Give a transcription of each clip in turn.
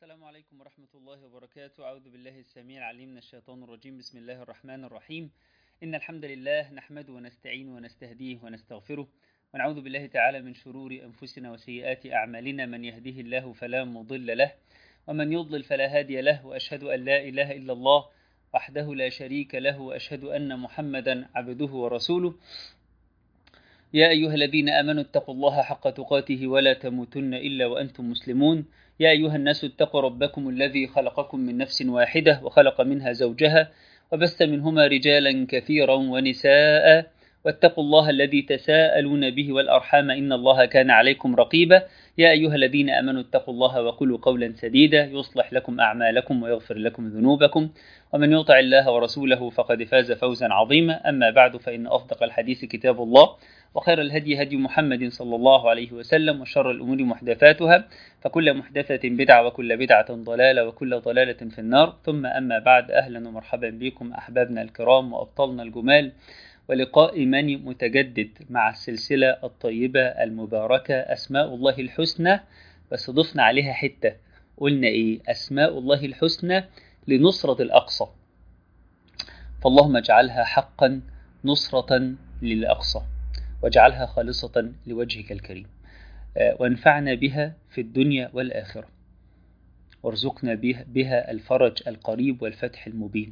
السلام عليكم ورحمة الله وبركاته أعوذ بالله السميع العليم من الشيطان الرجيم بسم الله الرحمن الرحيم إن الحمد لله نحمده ونستعينه ونستهديه ونستغفره ونعوذ بالله تعالى من شرور أنفسنا وسيئات أعمالنا من يهده الله فلا مضل له ومن يضلل فلا هادي له وأشهد أن لا إله إلا الله وحده لا شريك له وأشهد أن محمدا عبده ورسوله يا أيها الذين آمنوا اتقوا الله حق تقاته ولا تموتن إلا وأنتم مسلمون يا أيها الناس اتقوا ربكم الذي خلقكم من نفس واحدة وخلق منها زوجها وبث منهما رجالا كثيرا ونساء واتقوا الله الذي تساءلون به والأرحام إن الله كان عليكم رقيبا يا أيها الذين آمنوا اتقوا الله وقولوا قولا سديدا يصلح لكم أعمالكم ويغفر لكم ذنوبكم ومن يطع الله ورسوله فقد فاز فوزا عظيما أما بعد فإن أصدق الحديث كتاب الله وخير الهدي هدي محمد صلى الله عليه وسلم وشر الأمور محدثاتها فكل محدثة بدعة وكل بدعة ضلالة وكل ضلالة في النار ثم أما بعد أهلا ومرحبا بكم أحبابنا الكرام وأبطالنا الجمال ولقاء إيماني متجدد مع السلسلة الطيبة المباركة أسماء الله الحسنى بس ضفنا عليها حتة قلنا إيه أسماء الله الحسنى لنصرة الأقصى فاللهم اجعلها حقا نصرة للأقصى واجعلها خالصة لوجهك الكريم وانفعنا بها في الدنيا والآخرة وارزقنا بها الفرج القريب والفتح المبين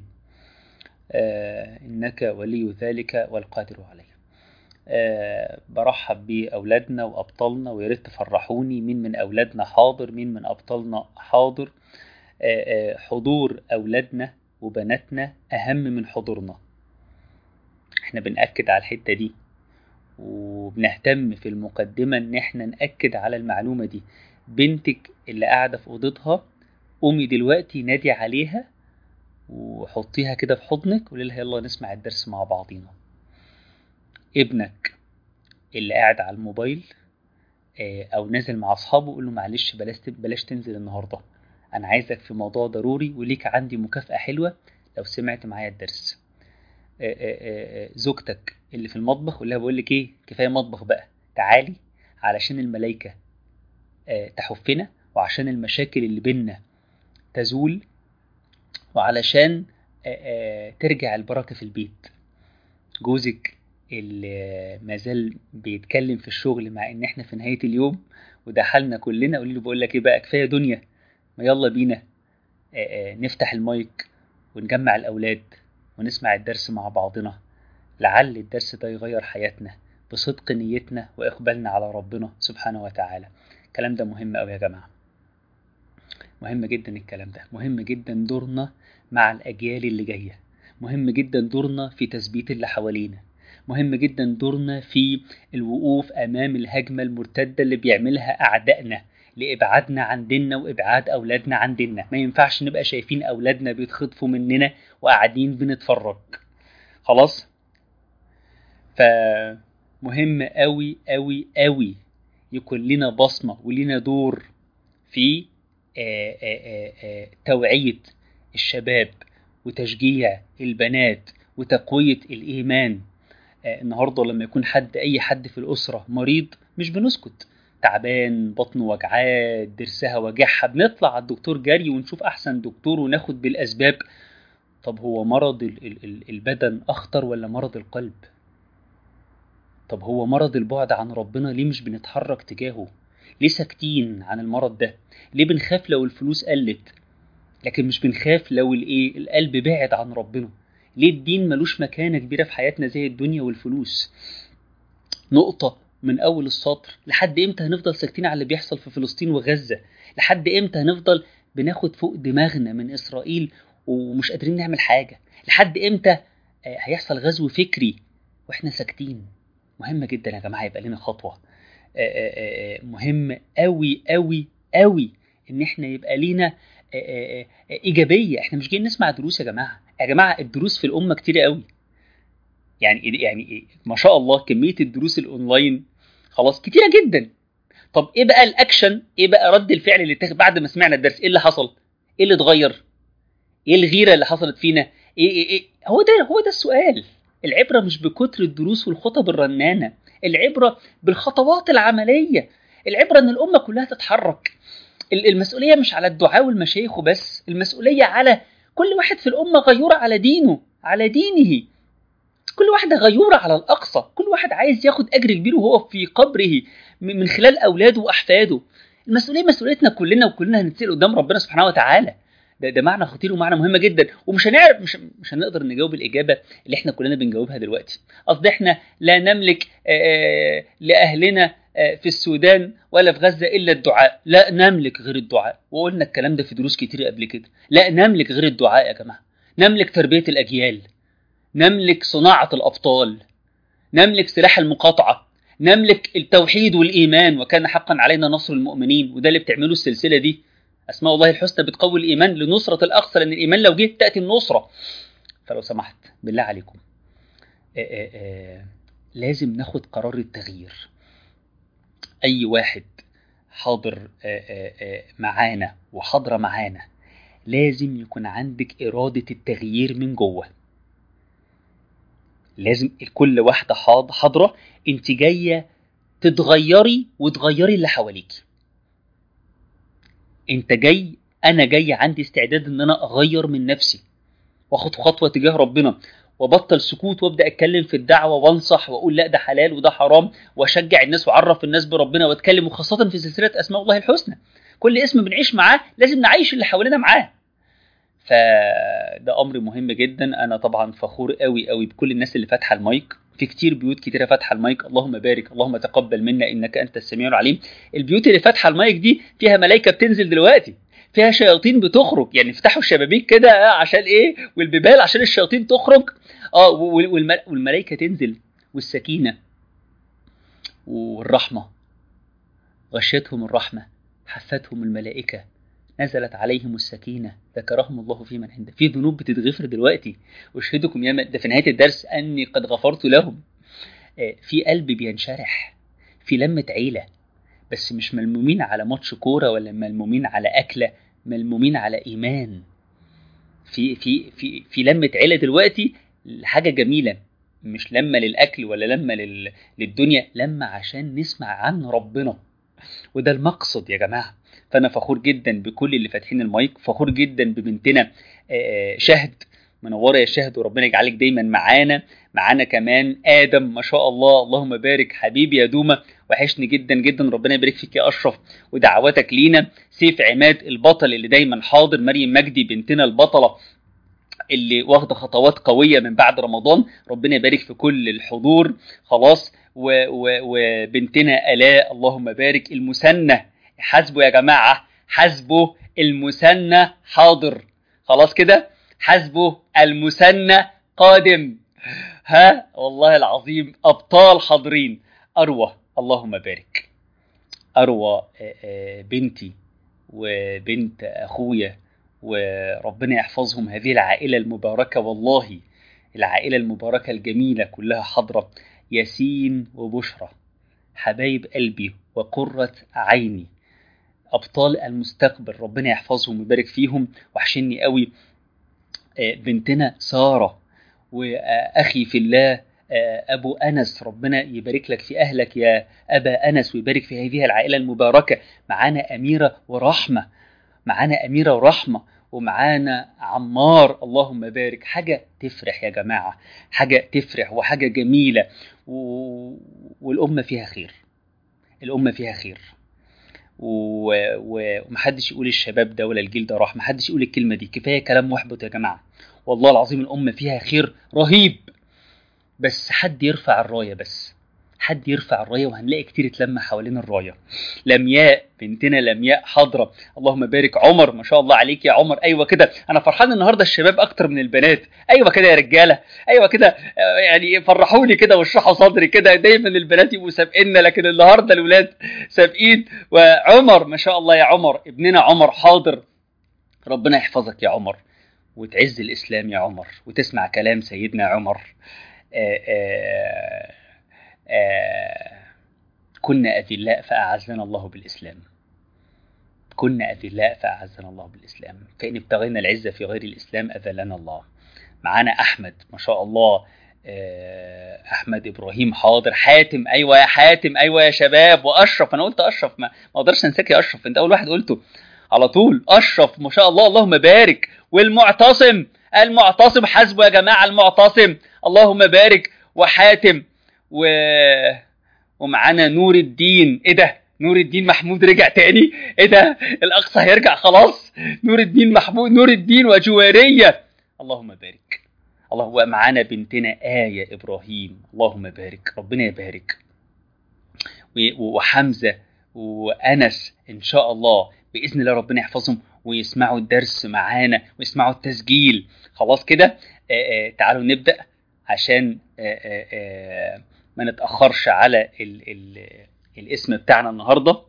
إنك ولي ذلك والقادر عليه برحب بأولادنا وأبطالنا وياريت تفرحوني مين من أولادنا حاضر مين من أبطالنا حاضر حضور أولادنا وبناتنا أهم من حضورنا احنا بنأكد على الحتة دي وبنهتم في المقدمة ان احنا نأكد على المعلومة دي بنتك اللي قاعدة في اوضتها قومي دلوقتي نادي عليها وحطيها كده في حضنك وقولي لها يلا نسمع الدرس مع بعضينا ابنك اللي قاعد على الموبايل او نازل مع اصحابه قول له معلش بلاش بلاش تنزل النهارده انا عايزك في موضوع ضروري وليك عندي مكافأة حلوة لو سمعت معايا الدرس زوجتك اللي في المطبخ قول لها بقول لك ايه كفايه مطبخ بقى تعالي علشان الملائكه تحفنا وعشان المشاكل اللي بينا تزول وعلشان ترجع البركه في البيت جوزك اللي مازال بيتكلم في الشغل مع ان احنا في نهايه اليوم وده حالنا كلنا قولي له بقول لك ايه بقى كفايه دنيا ما يلا بينا نفتح المايك ونجمع الاولاد ونسمع الدرس مع بعضنا لعل الدرس ده يغير حياتنا بصدق نيتنا وإقبالنا على ربنا سبحانه وتعالى الكلام ده مهم أوي يا جماعة مهم جدا الكلام ده مهم جدا دورنا مع الأجيال اللي جاية مهم جدا دورنا في تثبيت اللي حوالينا مهم جدا دورنا في الوقوف أمام الهجمة المرتدة اللي بيعملها أعدائنا لإبعادنا عن ديننا وإبعاد أولادنا عن ديننا ما ينفعش نبقى شايفين أولادنا بيتخطفوا مننا وقاعدين بنتفرج خلاص فمهم قوي قوي قوي يكون لنا بصمة ولنا دور في آآ آآ آآ توعية الشباب وتشجيع البنات وتقوية الإيمان النهاردة لما يكون حد أي حد في الأسرة مريض مش بنسكت تعبان بطنه وجعاه ضرسها وجعها بنطلع على الدكتور جري ونشوف احسن دكتور وناخد بالاسباب طب هو مرض البدن اخطر ولا مرض القلب طب هو مرض البعد عن ربنا ليه مش بنتحرك تجاهه ليه ساكتين عن المرض ده ليه بنخاف لو الفلوس قلت لكن مش بنخاف لو الايه القلب بعد عن ربنا ليه الدين ملوش مكانه كبيره في حياتنا زي الدنيا والفلوس نقطه من اول السطر لحد امتى هنفضل ساكتين على اللي بيحصل في فلسطين وغزه لحد امتى هنفضل بناخد فوق دماغنا من اسرائيل ومش قادرين نعمل حاجه لحد امتى هيحصل غزو فكري واحنا ساكتين مهمه جدا يا جماعه يبقى لنا خطوه مهم قوي قوي قوي ان احنا يبقى لينا ايجابيه احنا مش جايين نسمع دروس يا جماعه يا جماعه الدروس في الامه كتير قوي يعني يعني ما شاء الله كميه الدروس الاونلاين خلاص كتيره جدا طب ايه بقى الاكشن ايه بقى رد الفعل اللي اتاخد بعد ما سمعنا الدرس ايه اللي حصل ايه اللي اتغير ايه الغيره اللي حصلت فينا ايه ايه, إيه؟ هو ده هو ده السؤال العبره مش بكتر الدروس والخطب الرنانه العبره بالخطوات العمليه العبره ان الامه كلها تتحرك المسؤوليه مش على الدعاء والمشايخ وبس المسؤوليه على كل واحد في الامه غيور على دينه على دينه كل واحدة غيورة على الأقصى كل واحد عايز ياخد أجر كبير وهو في قبره من خلال أولاده وأحفاده المسؤولية مسؤوليتنا كلنا وكلنا هنتسأل قدام ربنا سبحانه وتعالى ده ده معنى خطير ومعنى مهم جدا ومش هنعرف مش مش هنقدر نجاوب الاجابه اللي احنا كلنا بنجاوبها دلوقتي قصدي احنا لا نملك آآ لاهلنا في السودان ولا في غزه الا الدعاء لا نملك غير الدعاء وقلنا الكلام ده في دروس كتير قبل كده لا نملك غير الدعاء يا جماعه نملك تربيه الاجيال نملك صناعه الابطال نملك سلاح المقاطعه نملك التوحيد والايمان وكان حقا علينا نصر المؤمنين وده اللي بتعمله السلسله دي اسماء الله الحسنى بتقوي الايمان لنصره الاقصى لان الايمان لو جه تاتي النصره فلو سمحت بالله عليكم آآ آآ لازم ناخد قرار التغيير اي واحد حاضر آآ معانا وحاضره معانا لازم يكون عندك اراده التغيير من جوه لازم كل واحده حاضره انت جايه تتغيري وتغيري اللي حواليكي انت جاي انا جاي عندي استعداد ان انا اغير من نفسي واخد خطوه تجاه ربنا وبطل سكوت وابدا اتكلم في الدعوه وانصح واقول لا ده حلال وده حرام واشجع الناس واعرف الناس بربنا واتكلم وخاصه في سلسله اسماء الله الحسنى كل اسم بنعيش معاه لازم نعيش اللي حوالينا معاه فده امر مهم جدا انا طبعا فخور قوي قوي بكل الناس اللي فاتحه المايك في كتير بيوت كتيرة فاتحة المايك اللهم بارك اللهم تقبل منا إنك أنت السميع العليم البيوت اللي فاتحة المايك دي فيها ملائكة بتنزل دلوقتي فيها شياطين بتخرج يعني افتحوا الشبابيك كده عشان ايه والبيبال عشان الشياطين تخرج اه والملائكة تنزل والسكينة والرحمة غشيتهم الرحمة حفتهم الملائكة نزلت عليهم السكينة ذكرهم الله في من عنده في ذنوب بتتغفر دلوقتي أشهدكم يا ده في نهاية الدرس أني قد غفرت لهم في قلب بينشرح في لمة عيلة بس مش ملمومين على ماتش كورة ولا ملمومين على أكلة ملمومين على إيمان في في في في لمة عيلة دلوقتي حاجة جميلة مش لما للأكل ولا لما لل... للدنيا لما عشان نسمع عن ربنا وده المقصد يا جماعه فانا فخور جدا بكل اللي فاتحين المايك فخور جدا ببنتنا شهد منوره يا شهد وربنا يجعلك دايما معانا معانا كمان ادم ما شاء الله اللهم بارك حبيبي يا دوما وحشني جدا جدا ربنا يبارك فيك يا اشرف ودعواتك لينا سيف عماد البطل اللي دايما حاضر مريم مجدي بنتنا البطله اللي واخده خطوات قويه من بعد رمضان ربنا يبارك في كل الحضور خلاص وبنتنا الاء اللهم بارك المثنى حاسبه يا جماعه حاسبه المثنى حاضر خلاص كده حاسبه المثنى قادم ها والله العظيم ابطال حاضرين اروى اللهم بارك اروى بنتي وبنت اخويا وربنا يحفظهم هذه العائله المباركه والله العائله المباركه الجميله كلها حاضره ياسين وبشرى حبايب قلبي وقرة عيني أبطال المستقبل ربنا يحفظهم ويبارك فيهم وحشني قوي بنتنا سارة وأخي في الله أبو أنس ربنا يبارك لك في أهلك يا أبا أنس ويبارك في هذه العائلة المباركة معانا أميرة ورحمة معانا أميرة ورحمة ومعانا عمار اللهم بارك حاجة تفرح يا جماعة حاجة تفرح وحاجة جميلة و... والأمة فيها خير الأمة فيها خير و... و... ومحدش يقول الشباب ده ولا الجيل ده راح محدش يقول الكلمة دي كفاية كلام محبط يا جماعة والله العظيم الأمة فيها خير رهيب بس حد يرفع الراية بس حد يرفع الرايه وهنلاقي كتير اتلم حوالين الرايه لمياء بنتنا لمياء حاضره اللهم بارك عمر ما شاء الله عليك يا عمر ايوه كده انا فرحان النهارده الشباب اكتر من البنات ايوه كده يا رجاله ايوه كده يعني فرحوني كده واشرحوا صدري كده دايما البنات يبقوا سابقيننا لكن النهارده الاولاد سابقين وعمر ما شاء الله يا عمر ابننا عمر حاضر ربنا يحفظك يا عمر وتعز الاسلام يا عمر وتسمع كلام سيدنا عمر آآ آآ آه كنا أذلاء فأعزنا الله بالإسلام كنا أذلاء فأعزنا الله بالإسلام فإن ابتغينا العزة في غير الإسلام أذلنا الله معانا أحمد ما شاء الله آه، احمد ابراهيم حاضر حاتم ايوه يا حاتم ايوه يا شباب واشرف انا قلت اشرف ما ما اقدرش انساك يا اشرف انت اول واحد قلته على طول اشرف ما شاء الله اللهم بارك والمعتصم المعتصم حسبه يا جماعه المعتصم اللهم بارك وحاتم و ومعانا نور الدين ايه ده نور الدين محمود رجع تاني ايه ده الاقصى هيرجع خلاص نور الدين محمود نور الدين وجواريه اللهم بارك الله هو معانا بنتنا آية إبراهيم اللهم بارك ربنا يبارك و- وحمزة وأنس إن شاء الله بإذن الله ربنا يحفظهم ويسمعوا الدرس معانا ويسمعوا التسجيل خلاص كده آه، آه، تعالوا نبدأ عشان آه، آه، آه، ما نتأخرش على ال ال الاسم بتاعنا النهارده آه،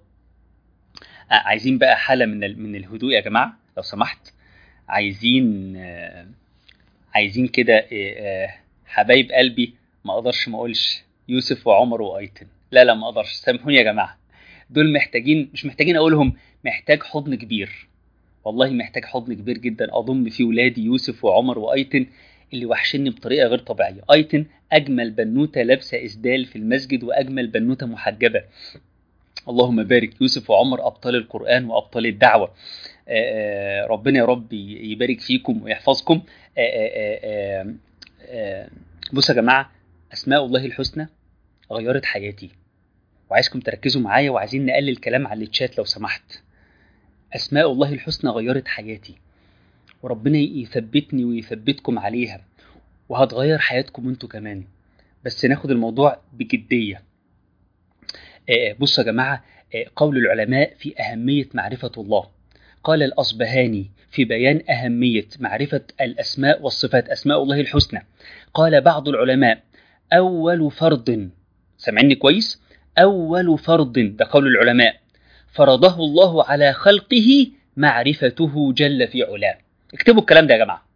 عايزين بقى حالة من ال- من الهدوء يا جماعة لو سمحت عايزين آه، عايزين كده إيه، آه، حبايب قلبي ما اقدرش ما اقولش يوسف وعمر وايتن لا لا ما اقدرش سامحوني يا جماعه دول محتاجين مش محتاجين اقولهم محتاج حضن كبير والله محتاج حضن كبير جدا اضم فيه ولادي يوسف وعمر وايتن اللي وحشني بطريقه غير طبيعيه ايتن اجمل بنوته لابسه اسدال في المسجد واجمل بنوته محجبه اللهم بارك يوسف وعمر ابطال القران وابطال الدعوه آه، آه، ربنا يا رب يبارك فيكم ويحفظكم آه، آه، آه، آه، بصوا يا جماعه اسماء الله الحسنى غيرت حياتي وعايزكم تركزوا معايا وعايزين نقلل كلام على الشات لو سمحت اسماء الله الحسنى غيرت حياتي وربنا يثبتني ويثبتكم عليها وهتغير حياتكم انتوا كمان بس ناخد الموضوع بجديه آه، بصوا يا جماعه آه، قول العلماء في اهميه معرفه الله قال الأصبهاني في بيان أهمية معرفة الأسماء والصفات أسماء الله الحسنى قال بعض العلماء أول فرض سمعني كويس أول فرض ده قول العلماء فرضه الله على خلقه معرفته جل في علاه اكتبوا الكلام ده يا جماعة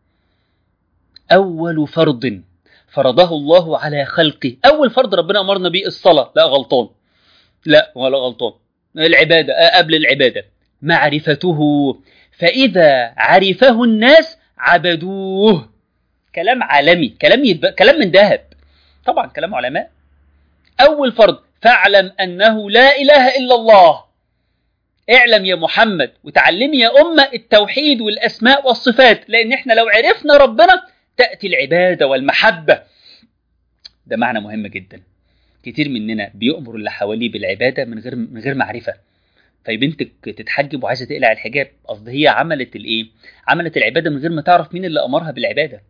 أول فرض فرضه الله على خلقه أول فرض ربنا أمرنا به الصلاة لا غلطان لا ولا غلطان العبادة آه، قبل العبادة معرفته فإذا عرفه الناس عبدوه كلام عالمي كلام يتب... كلام من ذهب طبعا كلام علماء أول فرض فاعلم أنه لا إله إلا الله اعلم يا محمد وتعلمي يا أمة التوحيد والأسماء والصفات لأن احنا لو عرفنا ربنا تأتي العبادة والمحبة ده معنى مهم جدا كتير مننا بيأمر اللي حواليه بالعبادة من غير من غير معرفة فبنتك تتحجب وعايزه تقلع الحجاب قصد هي عملت الايه عملت العباده من غير ما تعرف مين اللي امرها بالعباده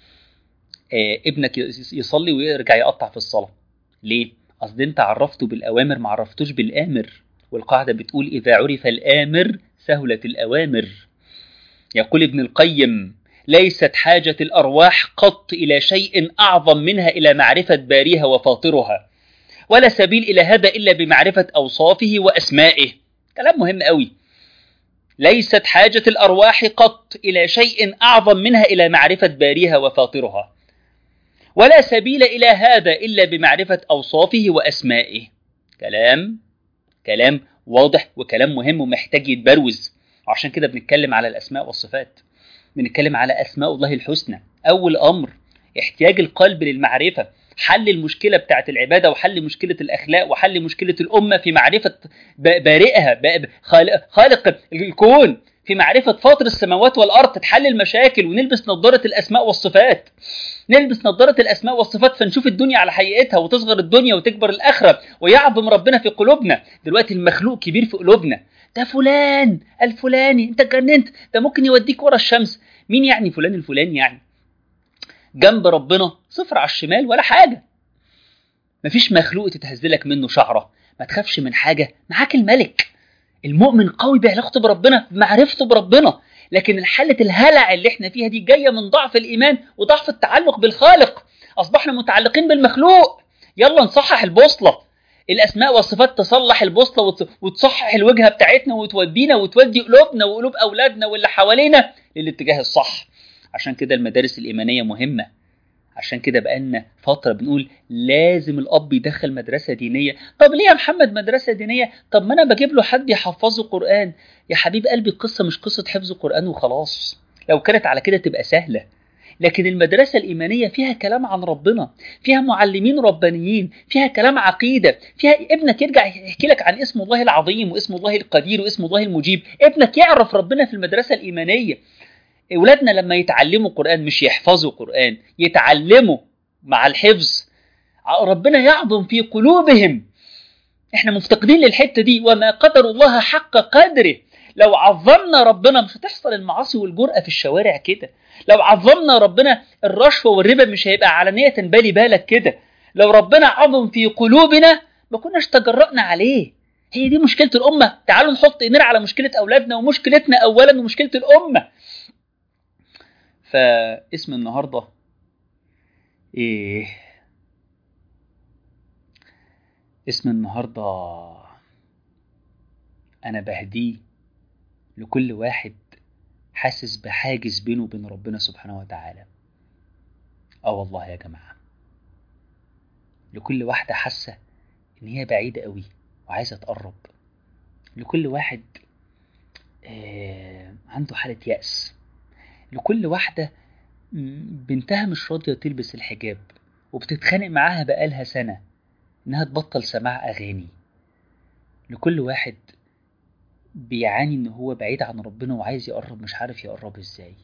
آه ابنك يص- يصلي ويرجع يقطع في الصلاه ليه قصد انت عرفته بالاوامر ما عرفتوش بالامر والقاعده بتقول اذا عرف الامر سهلت الاوامر يقول ابن القيم ليست حاجه الارواح قط الى شيء اعظم منها الى معرفه باريها وفاطرها ولا سبيل الى هذا الا بمعرفه اوصافه واسمائه كلام مهم قوي ليست حاجة الأرواح قط إلى شيء أعظم منها إلى معرفة باريها وفاطرها ولا سبيل إلى هذا إلا بمعرفة أوصافه وأسمائه كلام كلام واضح وكلام مهم ومحتاج يتبروز عشان كده بنتكلم على الأسماء والصفات بنتكلم على أسماء الله الحسنى أول أمر احتياج القلب للمعرفة حل المشكلة بتاعت العبادة وحل مشكلة الأخلاق وحل مشكلة الأمة في معرفة ب- بارئها ب- خالق, خالق الكون في معرفة فاطر السماوات والأرض تتحل المشاكل ونلبس نظارة الأسماء والصفات نلبس نظارة الأسماء والصفات فنشوف الدنيا على حقيقتها وتصغر الدنيا وتكبر الآخرة ويعظم ربنا في قلوبنا دلوقتي المخلوق كبير في قلوبنا ده فلان الفلاني انت اتجننت ده ممكن يوديك ورا الشمس مين يعني فلان الفلاني يعني جنب ربنا صفر على الشمال ولا حاجة مفيش مخلوق تتهزلك منه شعرة ما تخافش من حاجة معاك الملك المؤمن قوي بعلاقته بربنا بمعرفته بربنا لكن الحالة الهلع اللي احنا فيها دي جاية من ضعف الإيمان وضعف التعلق بالخالق أصبحنا متعلقين بالمخلوق يلا نصحح البوصلة الأسماء والصفات تصلح البوصلة وت- وتصحح الوجهة بتاعتنا وتودينا وتودي قلوبنا وقلوب أولادنا واللي حوالينا للاتجاه الصح عشان كده المدارس الإيمانية مهمة عشان كده بقالنا فترة بنقول لازم الأب يدخل مدرسة دينية طب ليه يا محمد مدرسة دينية طب ما أنا بجيب له حد يحفظه قرآن يا حبيب قلبي القصة مش قصة حفظ قرآن وخلاص لو كانت على كده تبقى سهلة لكن المدرسة الإيمانية فيها كلام عن ربنا فيها معلمين ربانيين فيها كلام عقيدة فيها ابنك يرجع يحكي لك عن اسم الله العظيم واسم الله القدير واسم الله المجيب ابنك يعرف ربنا في المدرسة الإيمانية أولادنا لما يتعلموا قرآن مش يحفظوا قرآن يتعلموا مع الحفظ ربنا يعظم في قلوبهم احنا مفتقدين للحتة دي وما قدر الله حق قدره لو عظمنا ربنا مش هتحصل المعاصي والجرأة في الشوارع كده لو عظمنا ربنا الرشوة والربا مش هيبقى علانية بالي بالك كده لو ربنا عظم في قلوبنا ما كناش تجرأنا عليه هي دي مشكلة الأمة تعالوا نحط إيدينا على مشكلة أولادنا ومشكلتنا أولا ومشكلة الأمة فاسم النهاردة إيه اسم النهاردة أنا بهديه لكل واحد حاسس بحاجز بينه وبين ربنا سبحانه وتعالى اه والله يا جماعة لكل واحدة حاسة إن هي بعيدة قوي وعايزة تقرب لكل واحد آه عنده حالة يأس لكل واحدة بنتها مش راضية تلبس الحجاب وبتتخانق معاها بقالها سنة إنها تبطل سماع أغاني لكل واحد بيعاني إن هو بعيد عن ربنا وعايز يقرب مش عارف يقرب إزاي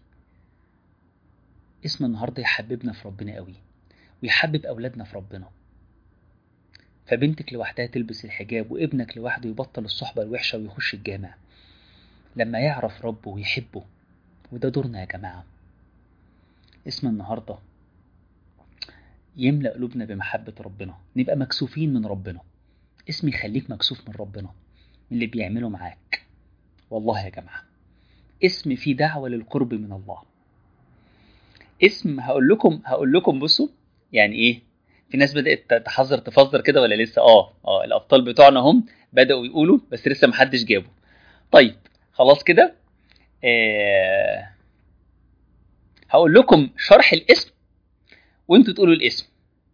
اسم النهاردة يحببنا في ربنا قوي ويحبب أولادنا في ربنا فبنتك لوحدها تلبس الحجاب وابنك لوحده يبطل الصحبة الوحشة ويخش الجامع لما يعرف ربه ويحبه وده دورنا يا جماعة اسم النهاردة يملأ قلوبنا بمحبة ربنا نبقى مكسوفين من ربنا اسم يخليك مكسوف من ربنا من اللي بيعمله معاك والله يا جماعة اسم فيه دعوة للقرب من الله اسم هقول لكم هقول لكم بصوا يعني ايه في ناس بدأت تحذر تفذر كده ولا لسه اه اه الابطال بتوعنا هم بدأوا يقولوا بس لسه محدش جابه طيب خلاص كده آه هقول لكم شرح الاسم وانتوا تقولوا الاسم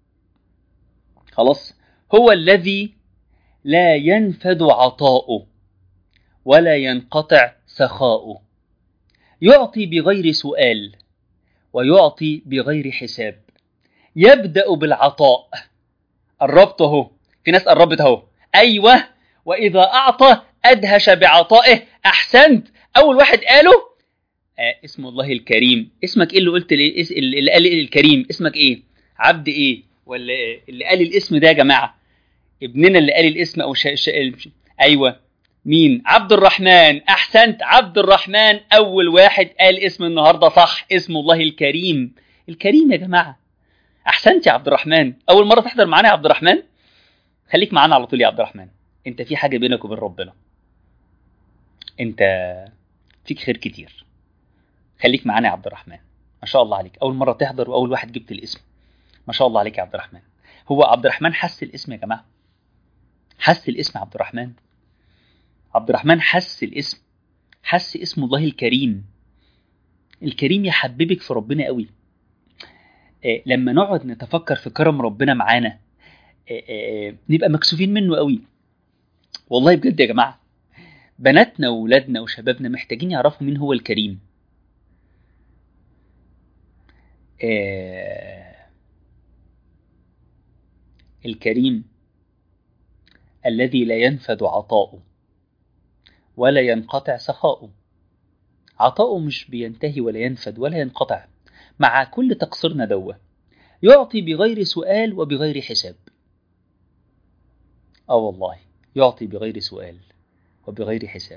خلاص هو الذي لا ينفد عطاؤه ولا ينقطع سخاؤه يعطي بغير سؤال ويعطي بغير حساب يبدأ بالعطاء قربت اهو في ناس قربت اهو ايوه واذا اعطى ادهش بعطائه احسنت اول واحد قاله آه اسم الله الكريم اسمك ايه اللي قلت لي اللي قال الكريم اسمك ايه عبد ايه ولا إيه؟ اللي قال الاسم ده يا جماعه ابننا اللي قال الاسم او شا... شا... ايوه مين عبد الرحمن احسنت عبد الرحمن اول واحد قال اسم النهارده صح اسم الله الكريم الكريم يا جماعه احسنت يا عبد الرحمن اول مره تحضر معانا يا عبد الرحمن خليك معانا على طول يا عبد الرحمن انت في حاجه بينك وبين ربنا انت فيك خير كتير خليك معانا يا عبد الرحمن ما شاء الله عليك اول مره تحضر واول واحد جبت الاسم ما شاء الله عليك يا عبد الرحمن هو عبد الرحمن حس الاسم يا جماعه حس الاسم عبد الرحمن عبد الرحمن حس الاسم حس اسم الله الكريم الكريم يحببك في ربنا قوي آه لما نقعد نتفكر في كرم ربنا معانا آه آه نبقى مكسوفين منه قوي والله بجد يا جماعه بناتنا وولادنا وشبابنا محتاجين يعرفوا مين هو الكريم الكريم الذي لا ينفد عطاؤه ولا ينقطع سخاؤه عطاؤه مش بينتهي ولا ينفد ولا ينقطع مع كل تقصيرنا دوه يعطي بغير سؤال وبغير حساب اه والله يعطي بغير سؤال وبغير حساب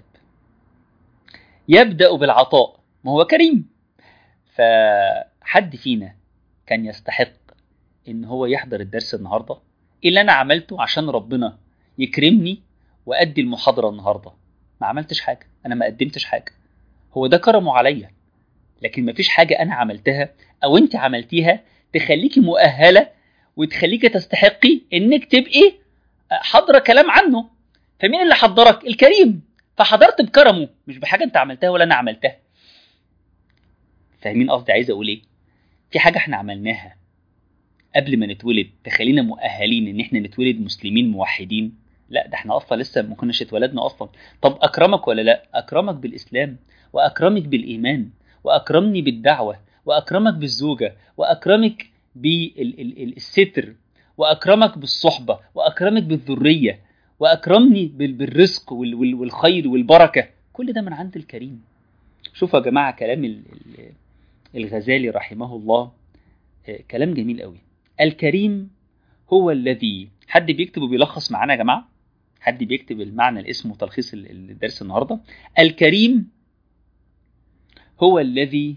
يبدأ بالعطاء ما هو كريم فحد فينا كان يستحق ان هو يحضر الدرس النهارده ايه اللي انا عملته عشان ربنا يكرمني وادي المحاضره النهارده ما عملتش حاجه انا ما قدمتش حاجه هو ده كرمه عليا لكن ما فيش حاجه انا عملتها او انت عملتيها تخليكي مؤهله وتخليكي تستحقي انك تبقي حاضره كلام عنه فمين اللي حضرك الكريم فحضرت بكرمه مش بحاجه انت عملتها ولا انا عملتها فاهمين قصدي عايز اقول ايه في حاجه احنا عملناها قبل ما نتولد تخلينا مؤهلين ان احنا نتولد مسلمين موحدين لا ده احنا اصلا لسه ما كناش اتولدنا اصلا طب اكرمك ولا لا اكرمك بالاسلام واكرمك بالايمان واكرمني بالدعوه وأكرمك بالزوجة وأكرمك بالستر وأكرمك بالصحبة وأكرمك بالذرية وأكرمني بال- بالرزق وال- وال- والخير والبركة كل ده من عند الكريم شوفوا يا جماعة كلام ال- ال- الغزالي رحمه الله آه، كلام جميل قوي الكريم هو الذي حد بيكتب وبيلخص معانا يا جماعة حد بيكتب المعنى الاسم وتلخيص ال- ال- الدرس النهاردة الكريم هو الذي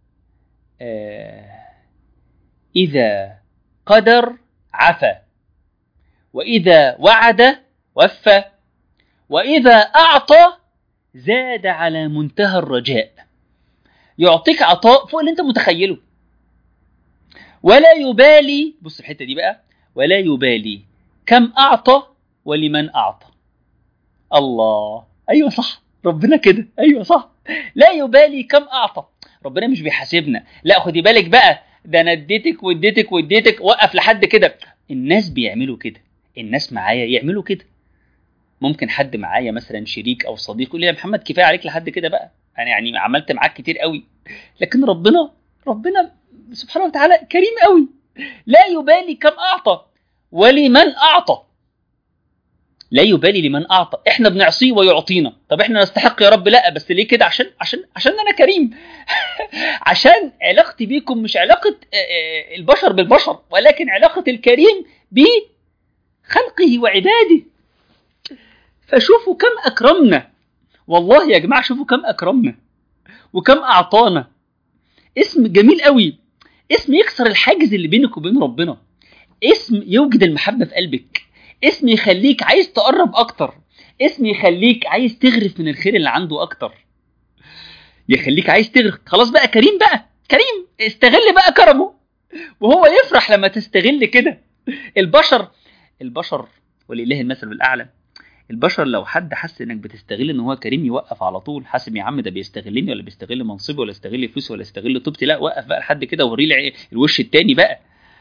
آه، إذا قدر عفا وإذا وعد وفى وإذا أعطى زاد على منتهى الرجاء يعطيك عطاء فوق اللي أنت متخيله ولا يبالي بص الحتة دي بقى ولا يبالي كم أعطى ولمن أعطى الله أيوة صح ربنا كده أيوة صح لا يبالي كم أعطى ربنا مش بيحاسبنا لا خدي بالك بقى ده انا اديتك واديتك واديتك وقف لحد كده الناس بيعملوا كده الناس معايا يعملوا كده ممكن حد معايا مثلا شريك او صديق يقول لي يا محمد كفايه عليك لحد كده بقى انا يعني عملت معاك كتير قوي لكن ربنا ربنا سبحانه وتعالى كريم قوي لا يبالي كم اعطى ولمن اعطى لا يبالي لمن اعطى احنا بنعصيه ويعطينا طب احنا نستحق يا رب لا بس ليه كده عشان عشان عشان انا كريم عشان علاقتي بيكم مش علاقه آه، آه، البشر بالبشر ولكن علاقه الكريم بخلقه وعباده فشوفوا كم اكرمنا والله يا جماعه شوفوا كم اكرمنا وكم اعطانا اسم جميل قوي اسم يكسر الحاجز اللي بينك وبين ربنا اسم يوجد المحبه في قلبك اسم يخليك عايز تقرب اكتر اسم يخليك عايز تغرف من الخير اللي عنده اكتر يخليك عايز تغرف خلاص بقى كريم بقى كريم استغل بقى كرمه وهو يفرح لما تستغل كده البشر البشر ولله المثل الاعلى البشر لو حد حس انك بتستغل ان هو كريم يوقف على طول حاسب يا عم ده بيستغلني ولا بيستغل منصبي ولا يستغل فلوسي ولا يستغل طوبتي لا وقف بقى لحد كده ووري لي الوش التاني بقى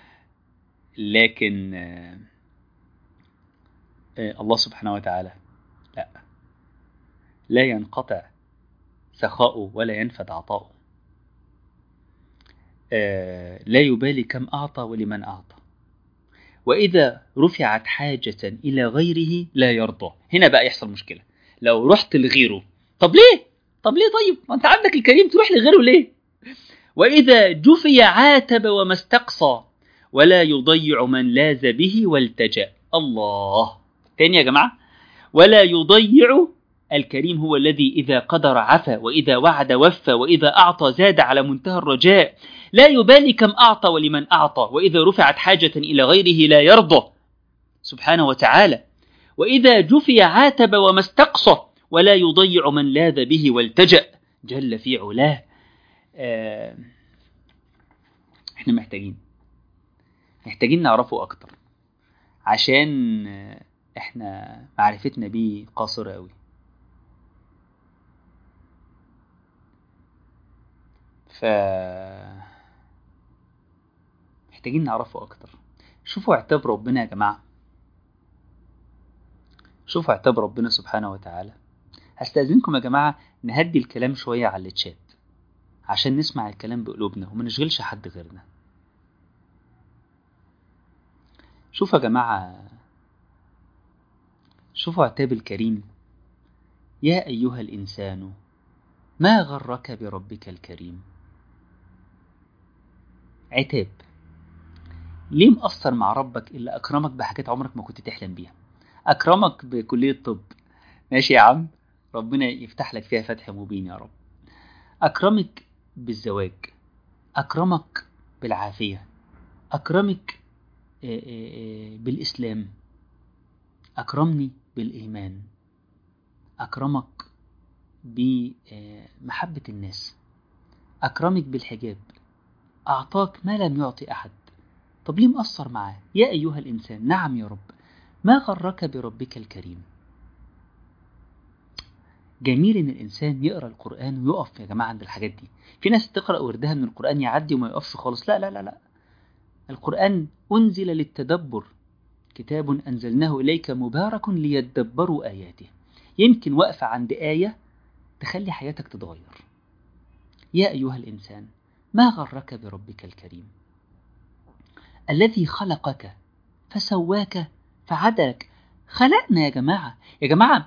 لكن آه، آه، الله سبحانه وتعالى لا لا ينقطع سخاؤه ولا ينفد عطاؤه آه، لا يبالي كم أعطى ولمن أعطى وإذا رفعت حاجة إلى غيره لا يرضى هنا بقى يحصل مشكلة لو رحت لغيره طب ليه؟ طب ليه طيب؟ ما أنت عندك الكريم تروح لغيره ليه؟ وإذا جفي عاتب وما استقصى ولا يضيع من لاذ به والتجأ الله تاني يا جماعة ولا يضيع الكريم هو الذي إذا قدر عفا وإذا وعد وفى وإذا أعطى زاد على منتهى الرجاء لا يبالي كم أعطى ولمن أعطى وإذا رفعت حاجة إلى غيره لا يرضى سبحانه وتعالى وإذا جفي عاتب وما استقصى ولا يضيع من لاذ به والتجأ جل في علاه آه، احنا محتاجين محتاجين نعرفه أكتر عشان آه، احنا معرفتنا بيه قاصرة قوي ف محتاجين نعرفه اكتر شوفوا عتاب ربنا يا جماعة شوفوا عتاب ربنا سبحانه وتعالى هستأذنكم يا جماعة نهدي الكلام شوية على الشات عشان نسمع الكلام بقلوبنا وما نشغلش حد غيرنا شوفوا يا جماعة شوفوا عتاب الكريم يا أيها الإنسان ما غرك بربك الكريم عتاب ليه مقصر مع ربك إلا أكرمك بحاجات عمرك ما كنت تحلم بيها أكرمك بكلية طب ماشي يا عم ربنا يفتح لك فيها فتح مبين يا رب أكرمك بالزواج أكرمك بالعافية أكرمك آه، آه، آه، بالإسلام أكرمني بالإيمان أكرمك بمحبة الناس أكرمك بالحجاب أعطاك ما لم يعطي أحد طب ليه مقصر معاه يا أيها الإنسان نعم يا رب ما غرك بربك الكريم جميل ان الانسان يقرا القران ويقف يا جماعه عند الحاجات دي في ناس تقرا وردها من القران يعدي وما يقفش خالص لا لا لا لا القران انزل للتدبر كتاب انزلناه اليك مبارك ليدبروا اياته يمكن وقفه عند ايه تخلي حياتك تتغير يا ايها الانسان ما غرك بربك الكريم الذي خلقك فسواك فعدلك خلقنا يا جماعة يا جماعة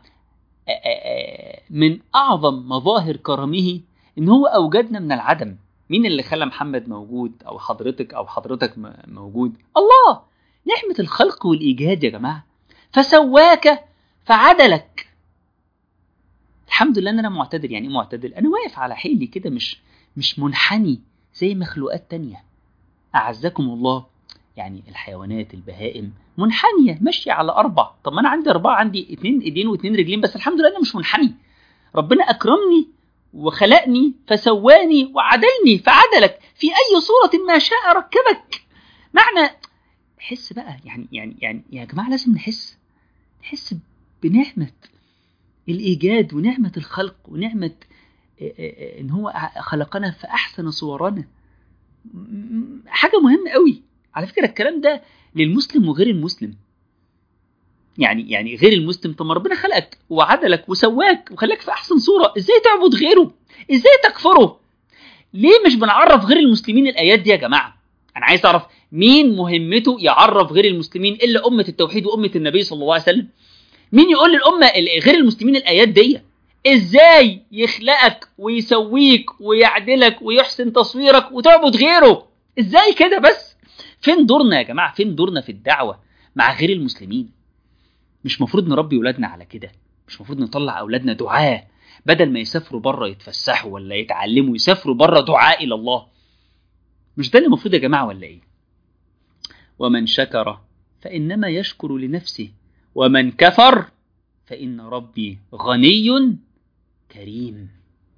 من أعظم مظاهر كرمه إن هو أوجدنا من العدم مين اللي خلى محمد موجود أو حضرتك أو حضرتك موجود الله نعمة الخلق والإيجاد يا جماعة فسواك فعدلك الحمد لله ان انا معتدل يعني ايه معتدل انا واقف على حيلي كده مش مش منحني زي مخلوقات تانية اعزكم الله يعني الحيوانات البهائم منحنيه ماشيه على اربع طب ما انا عندي اربعه عندي اتنين ايدين واتنين رجلين بس الحمد لله انا مش منحني ربنا اكرمني وخلقني فسواني وعدلني فعدلك في اي صوره ما شاء ركبك معنى حس بقى يعني يعني يعني يا جماعه لازم نحس نحس بنعمه الايجاد ونعمه الخلق ونعمه ان هو خلقنا في احسن صورنا حاجه مهمه قوي على فكره الكلام ده للمسلم وغير المسلم يعني يعني غير المسلم طب ما ربنا خلقك وعدلك وسواك وخلاك في احسن صوره ازاي تعبد غيره ازاي تكفره ليه مش بنعرف غير المسلمين الايات دي يا جماعه انا عايز اعرف مين مهمته يعرف غير المسلمين الا امه التوحيد وامه النبي صلى الله عليه وسلم مين يقول للامه غير المسلمين الايات دي ازاي يخلقك ويسويك ويعدلك ويحسن تصويرك وتعبد غيره ازاي كده بس فين دورنا يا جماعه فين دورنا في الدعوه مع غير المسلمين مش مفروض نربي ولادنا على كده مش مفروض نطلع اولادنا دعاه بدل ما يسافروا بره يتفسحوا ولا يتعلموا يسافروا بره دعاء الى الله مش ده اللي المفروض يا جماعه ولا ايه ومن شكر فانما يشكر لنفسه ومن كفر فان ربي غني كريم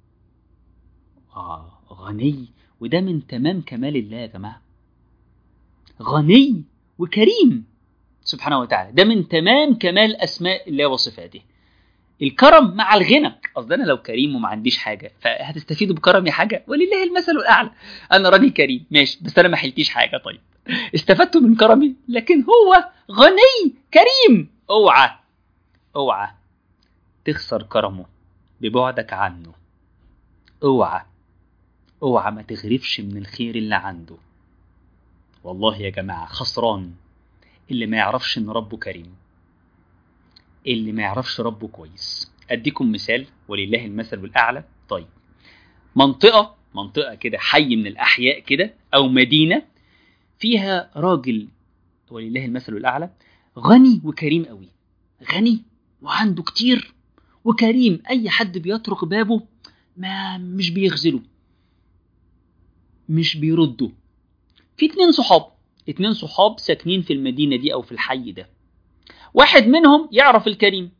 آه غني وده من تمام كمال الله يا جماعه غني وكريم سبحانه وتعالى ده من تمام كمال اسماء الله وصفاته الكرم مع الغنى قصدي انا لو كريم وما عنديش حاجه فهتستفيدوا بكرمي حاجه ولله المثل الاعلى انا راجل كريم ماشي بس انا ما حلتيش حاجه طيب استفدتوا من كرمي لكن هو غني كريم اوعى اوعى تخسر كرمه ببعدك عنه اوعى اوعى ما تغرفش من الخير اللي عنده والله يا جماعه خسران اللي ما يعرفش ان ربه كريم اللي ما يعرفش ربه كويس اديكم مثال ولله المثل الاعلى طيب منطقه منطقه كده حي من الاحياء كده او مدينه فيها راجل ولله المثل الاعلى غني وكريم قوي غني وعنده كتير وكريم اي حد بيطرق بابه ما مش بيغزله مش بيرده في اتنين صحاب اتنين صحاب ساكنين في المدينة دي أو في الحي ده واحد منهم يعرف الكريم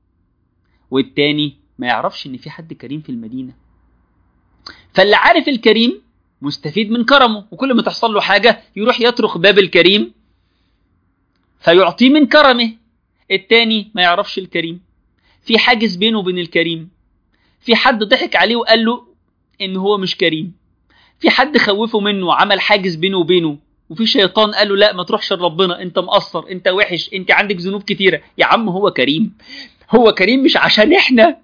والتاني ما يعرفش إن في حد كريم في المدينة فاللي عارف الكريم مستفيد من كرمه وكل ما تحصل له حاجة يروح يطرق باب الكريم فيعطيه من كرمه التاني ما يعرفش الكريم في حاجز بينه وبين الكريم في حد ضحك عليه وقال له إن هو مش كريم في حد خوفه منه وعمل حاجز بينه وبينه وفي شيطان قال له لا ما تروحش لربنا انت مقصر انت وحش انت عندك ذنوب كتيره يا عم هو كريم هو كريم مش عشان احنا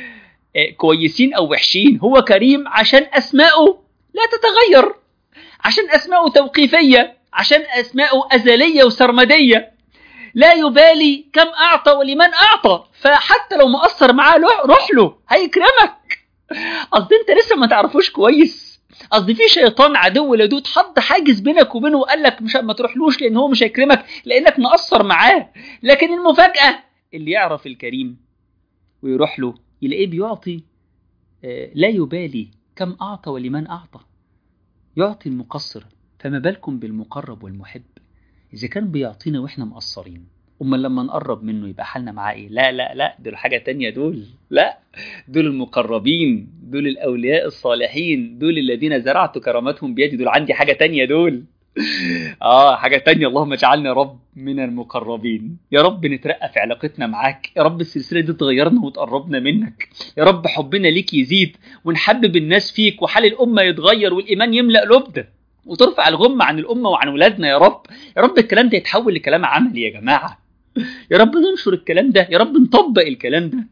كويسين او وحشين هو كريم عشان اسماءه لا تتغير عشان اسماءه توقيفيه عشان اسماءه ازليه وسرمديه لا يبالي كم اعطى ولمن اعطى فحتى لو مقصر معاه روح له هيكرمك قصدي انت لسه ما تعرفوش كويس قصدي في شيطان عدو لدود حط حاجز بينك وبينه وقال لك مش ما تروحلوش لان هو مش هيكرمك لانك مقصر معاه لكن المفاجاه اللي يعرف الكريم ويروح له يلاقيه بيعطي لا يبالي كم اعطى ولمن اعطى يعطي المقصر فما بالكم بالمقرب والمحب اذا كان بيعطينا واحنا مقصرين امال لما نقرب منه يبقى حالنا معاه ايه لا لا لا دول حاجه تانية دول لا دول المقربين دول الاولياء الصالحين دول الذين زرعت كرامتهم بيدي دول عندي حاجه تانية دول اه حاجه تانية اللهم اجعلنا يا رب من المقربين يا رب نترقى في علاقتنا معاك يا رب السلسله دي تغيرنا وتقربنا منك يا رب حبنا ليك يزيد ونحبب الناس فيك وحال الامه يتغير والايمان يملا قلوبنا وترفع الغمة عن الأمة وعن ولادنا يا رب يا رب الكلام ده يتحول لكلام عملي يا جماعة يا رب ننشر الكلام ده يا رب نطبق الكلام ده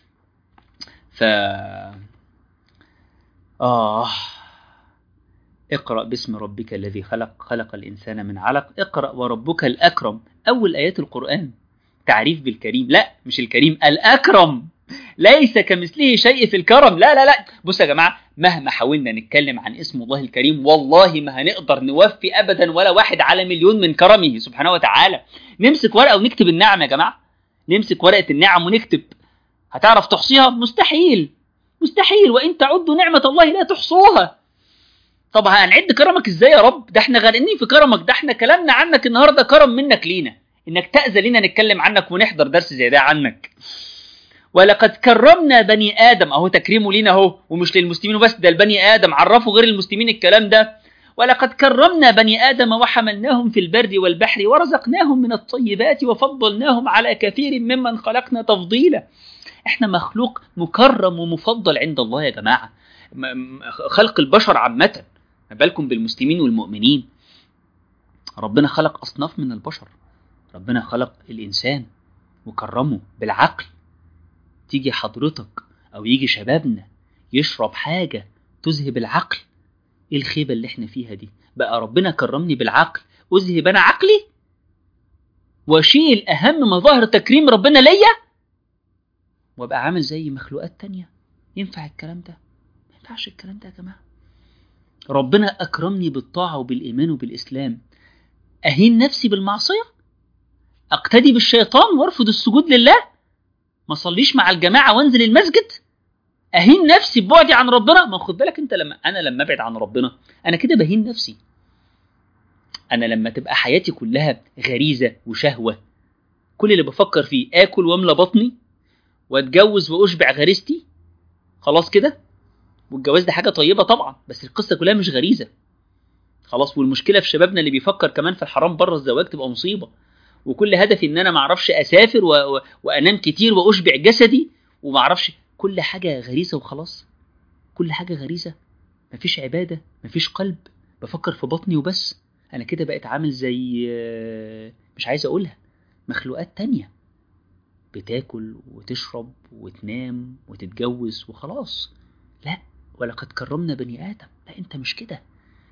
ف آه اقرأ باسم ربك الذي خلق خلق الإنسان من علق اقرأ وربك الأكرم أول آيات القرآن تعريف بالكريم لا مش الكريم الأكرم ليس كمثله شيء في الكرم لا لا لا بص يا جماعة مهما حاولنا نتكلم عن اسم الله الكريم والله ما هنقدر نوفي أبدا ولا واحد على مليون من كرمه سبحانه وتعالى نمسك ورقة ونكتب النعم يا جماعة نمسك ورقة النعم ونكتب هتعرف تحصيها مستحيل مستحيل وإن تعدوا نعمة الله لا تحصوها طب هنعد كرمك ازاي يا رب ده احنا غارقين في كرمك ده احنا كلامنا عنك النهارده كرم منك لينا انك تأذى لنا نتكلم عنك ونحضر درس زي ده عنك ولقد كرمنا بني ادم اهو تكريمه لينا اهو ومش للمسلمين وبس ده البني ادم عرفوا غير المسلمين الكلام ده ولقد كرمنا بني ادم وحملناهم في البر والبحر ورزقناهم من الطيبات وفضلناهم على كثير ممن خلقنا تفضيلا احنا مخلوق مكرم ومفضل عند الله يا جماعه خلق البشر عامه ما بالكم بالمسلمين والمؤمنين ربنا خلق أصناف من البشر ربنا خلق الإنسان وكرمه بالعقل تيجي حضرتك أو يجي شبابنا يشرب حاجة تذهب العقل إيه الخيبة اللي احنا فيها دي بقى ربنا كرمني بالعقل أذهب أنا عقلي وأشيل أهم مظاهر تكريم ربنا ليا وابقى عامل زي مخلوقات تانية ينفع الكلام ده ما ينفعش الكلام ده يا جماعه ربنا أكرمني بالطاعة وبالإيمان وبالإسلام أهين نفسي بالمعصية أقتدي بالشيطان وارفض السجود لله ما صليش مع الجماعة وانزل المسجد أهين نفسي ببعدي عن ربنا ما خد بالك أنت لما أنا لما أبعد عن ربنا أنا كده بهين نفسي أنا لما تبقى حياتي كلها غريزة وشهوة كل اللي بفكر فيه آكل واملى بطني واتجوز وأشبع غريزتي خلاص كده والجواز ده حاجه طيبه طبعا بس القصه كلها مش غريزه خلاص والمشكله في شبابنا اللي بيفكر كمان في الحرام بره الزواج تبقى مصيبه وكل هدفي ان انا ما اعرفش اسافر و... و... وانام كتير واشبع جسدي وما اعرفش كل حاجه غريزه وخلاص كل حاجه غريزه مفيش عباده مفيش قلب بفكر في بطني وبس انا كده بقيت عامل زي مش عايز اقولها مخلوقات تانية بتاكل وتشرب وتنام وتتجوز وخلاص لا ولقد كرمنا بني ادم لا انت مش كده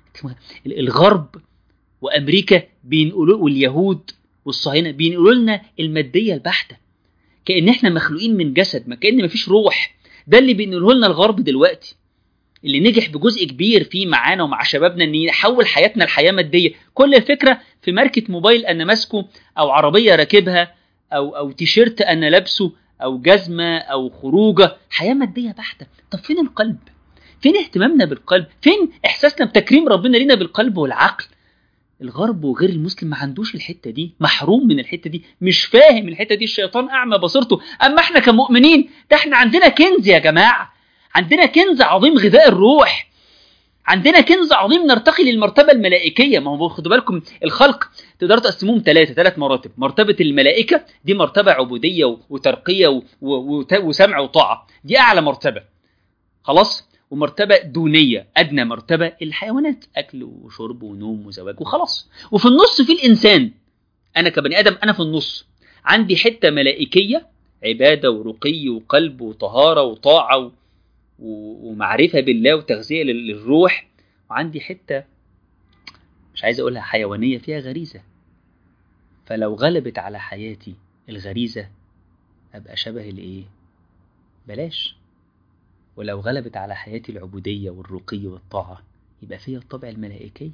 الغرب وامريكا بينقلوا واليهود والصهاينه بينقلوا لنا الماديه البحته كان احنا مخلوقين من جسد ما كان مفيش روح ده اللي بينقله لنا الغرب دلوقتي اللي نجح بجزء كبير فيه معانا ومع شبابنا ان يحول حياتنا لحياه ماديه كل الفكره في ماركه موبايل انا ماسكه او عربيه راكبها او او تيشيرت انا لابسه او جزمه او خروجه حياه ماديه بحته طب فين القلب فين اهتمامنا بالقلب فين احساسنا بتكريم ربنا لينا بالقلب والعقل الغرب وغير المسلم ما عندوش الحته دي محروم من الحته دي مش فاهم الحته دي الشيطان اعمى بصيرته اما احنا كمؤمنين ده احنا عندنا كنز يا جماعه عندنا كنز عظيم غذاء الروح عندنا كنز عظيم نرتقي للمرتبة الملائكية ما هو خدوا بالكم الخلق تقدروا تقسموهم ثلاثة ثلاث مراتب مرتبة الملائكة دي مرتبة عبودية وترقية وسمع وطاعة دي أعلى مرتبة خلاص ومرتبة دونية أدنى مرتبة الحيوانات أكل وشرب ونوم وزواج وخلاص وفي النص في الإنسان أنا كبني آدم أنا في النص عندي حتة ملائكية عبادة ورقي وقلب وطهارة وطاعة و... ومعرفة بالله وتغذية للروح وعندي حتة مش عايز أقولها حيوانية فيها غريزة فلو غلبت على حياتي الغريزة أبقى شبه الإيه؟ بلاش ولو غلبت على حياتي العبودية والرقي والطاعة يبقى فيها الطبع الملائكي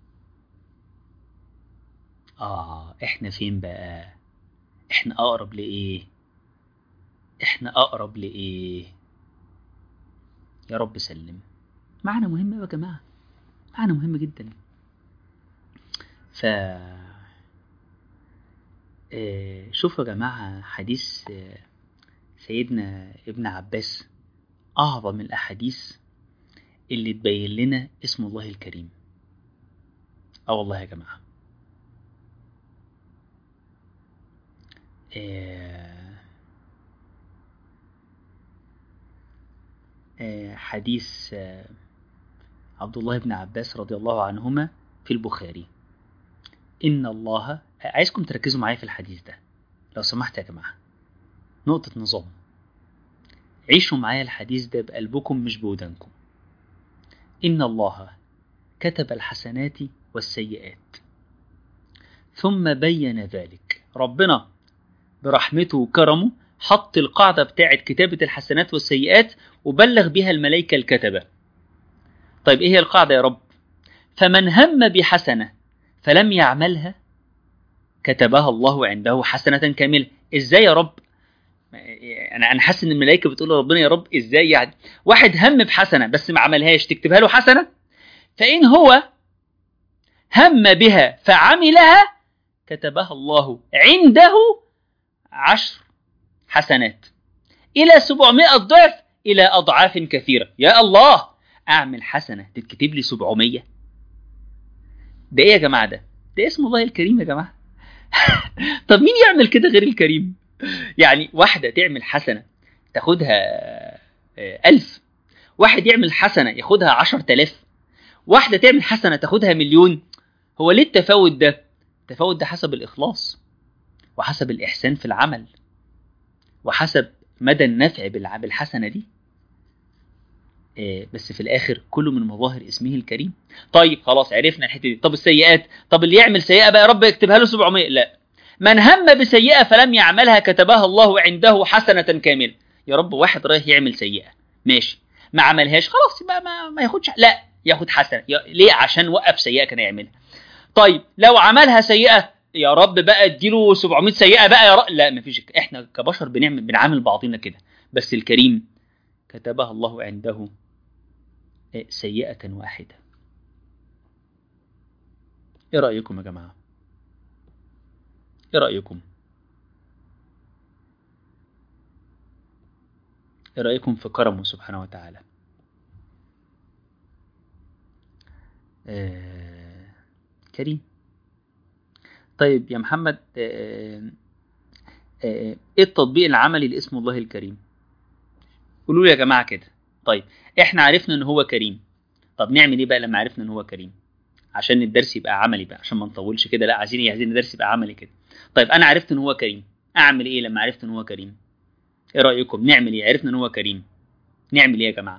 آه إحنا فين بقى؟ إحنا أقرب لإيه؟ إحنا أقرب لإيه؟ يا رب سلم معنى مهم يا جماعة معنى مهم جدا ف شوفوا يا جماعة حديث سيدنا ابن عباس أعظم الأحاديث اللي تبين لنا اسم الله الكريم اه والله يا جماعة حديث عبد الله بن عباس رضي الله عنهما في البخاري إن الله عايزكم تركزوا معايا في الحديث ده لو سمحت يا جماعة نقطة نظام عيشوا معايا الحديث ده بقلبكم مش بودانكم إن الله كتب الحسنات والسيئات ثم بين ذلك ربنا برحمته وكرمه حط القاعدة بتاعة كتابة الحسنات والسيئات وبلغ بها الملائكة الكتبة طيب ايه هي القاعدة يا رب فمن هم بحسنة فلم يعملها كتبها الله عنده حسنة كاملة ازاي يا رب انا انا حاسس ان الملائكه بتقول لربنا يا رب ازاي يعني واحد هم بحسنه بس ما عملهاش تكتبها له حسنه فان هو هم بها فعملها كتبها الله عنده عشر حسنات الى 700 ضعف الى اضعاف كثيره يا الله اعمل حسنه تتكتب لي 700 ده ايه يا جماعه ده ده اسم الله الكريم يا جماعه طب مين يعمل كده غير الكريم يعني واحدة تعمل حسنة تاخدها ألف واحد يعمل حسنة ياخدها عشر تلاف واحدة تعمل حسنة تاخدها مليون هو ليه التفاوت ده التفاوت ده حسب الإخلاص وحسب الإحسان في العمل وحسب مدى النفع بالحسنة دي بس في الآخر كله من مظاهر اسمه الكريم طيب خلاص عرفنا الحتة دي طب السيئات طب اللي يعمل سيئة بقى يا رب يكتبها له 700 لا من هم بسيئة فلم يعملها كتبها الله عنده حسنة كاملة يا رب واحد رايح يعمل سيئة ماشي ما عملهاش خلاص يبقى ما, ما ياخدش لا ياخد حسنة ليه عشان وقف سيئة كان يعملها طيب لو عملها سيئة يا رب بقى اديله 700 سيئة بقى يا رب لا مفيش احنا كبشر بنعمل بنعامل بعضنا كده بس الكريم كتبها الله عنده سيئة واحدة ايه رأيكم يا جماعه ايه رأيكم ايه رأيكم في كرمه سبحانه وتعالى آه كريم طيب يا محمد آه آه ايه التطبيق العملي لاسم الله الكريم قولوا لي يا جماعة كده طيب احنا عرفنا ان هو كريم طب نعمل ايه بقى لما عرفنا ان هو كريم عشان الدرس يبقى عملي بقى عشان ما نطولش كده لا عايزين ايه عايزين الدرس يبقى عملي كده طيب انا عرفت ان هو كريم اعمل ايه لما عرفت ان هو كريم ايه رايكم نعمل ايه عرفنا ان هو كريم نعمل ايه يا جماعه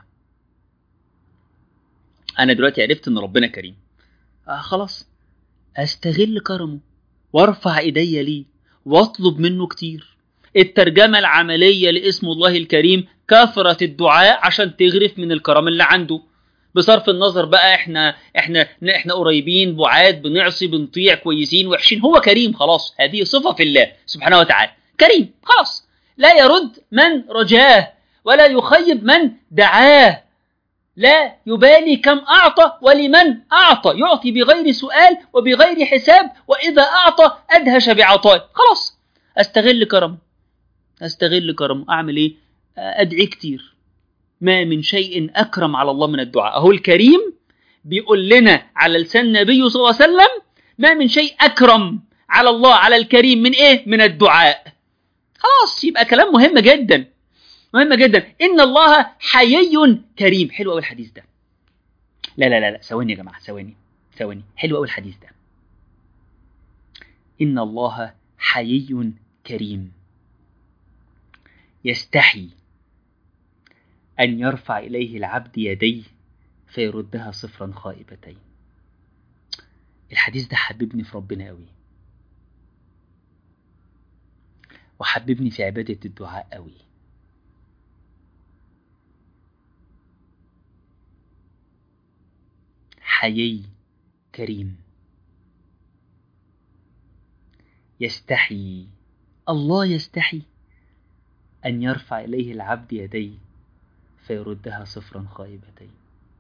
انا دلوقتي عرفت ان ربنا كريم آه خلاص استغل كرمه وارفع ايديا ليه واطلب منه كتير الترجمة العملية لاسم الله الكريم كثرة الدعاء عشان تغرف من الكرم اللي عنده بصرف النظر بقى احنا احنا احنا قريبين بعاد بنعصي بنطيع كويسين وحشين هو كريم خلاص هذه صفة في الله سبحانه وتعالى كريم خلاص لا يرد من رجاه ولا يخيب من دعاه لا يبالي كم أعطى ولمن أعطى يعطي بغير سؤال وبغير حساب وإذا أعطى أدهش بعطائه خلاص أستغل كرمه أستغل كرمه أعمل إيه أدعي كتير ما من شيء أكرم على الله من الدعاء أهو الكريم بيقول لنا على لسان النبي صلى الله عليه وسلم ما من شيء أكرم على الله على الكريم من إيه من الدعاء خلاص يبقى كلام مهم جدا مهم جدا إن الله حيي كريم حلو قوي الحديث ده لا لا لا لا ثواني يا جماعة ثواني ثواني حلو قوي الحديث ده إن الله حيي كريم يستحي أن يرفع إليه العبد يديه فيردها صفرا خائبتين الحديث ده حببني في ربنا قوي وحببني في عبادة الدعاء قوي حيي كريم يستحي الله يستحي أن يرفع إليه العبد يديه فيردها صفرا خائبتين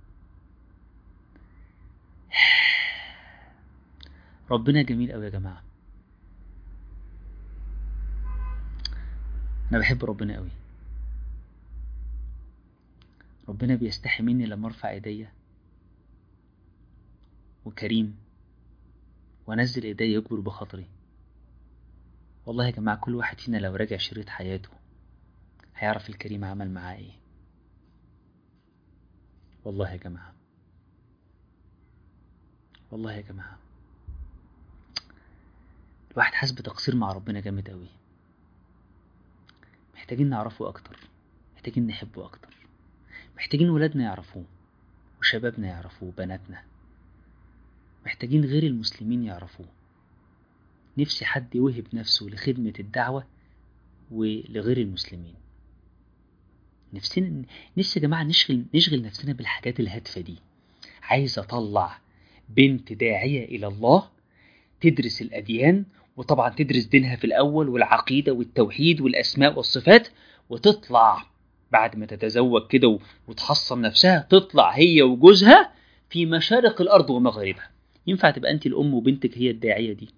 ربنا جميل قوي يا جماعة أنا بحب ربنا قوي ربنا بيستحي مني لما ارفع ايديا وكريم وانزل ايديا يكبر بخاطري والله يا جماعة كل واحد فينا لو راجع شريط حياته هيعرف الكريم عمل معاه ايه والله يا جماعة والله يا جماعة الواحد حاسس بتقصير مع ربنا جامد قوي محتاجين نعرفه اكتر محتاجين نحبه اكتر محتاجين ولادنا يعرفوه وشبابنا يعرفوه بناتنا محتاجين غير المسلمين يعرفوه نفسي حد يوهب نفسه لخدمة الدعوة ولغير المسلمين نفسنا نفسي يا جماعة نشغل نشغل نفسنا بالحاجات الهادفة دي عايز أطلع بنت داعية إلى الله تدرس الأديان وطبعا تدرس دينها في الأول والعقيدة والتوحيد والأسماء والصفات وتطلع بعد ما تتزوج كده وتحصن نفسها تطلع هي وجوزها في مشارق الأرض ومغاربها ينفع تبقى أنت الأم وبنتك هي الداعية دي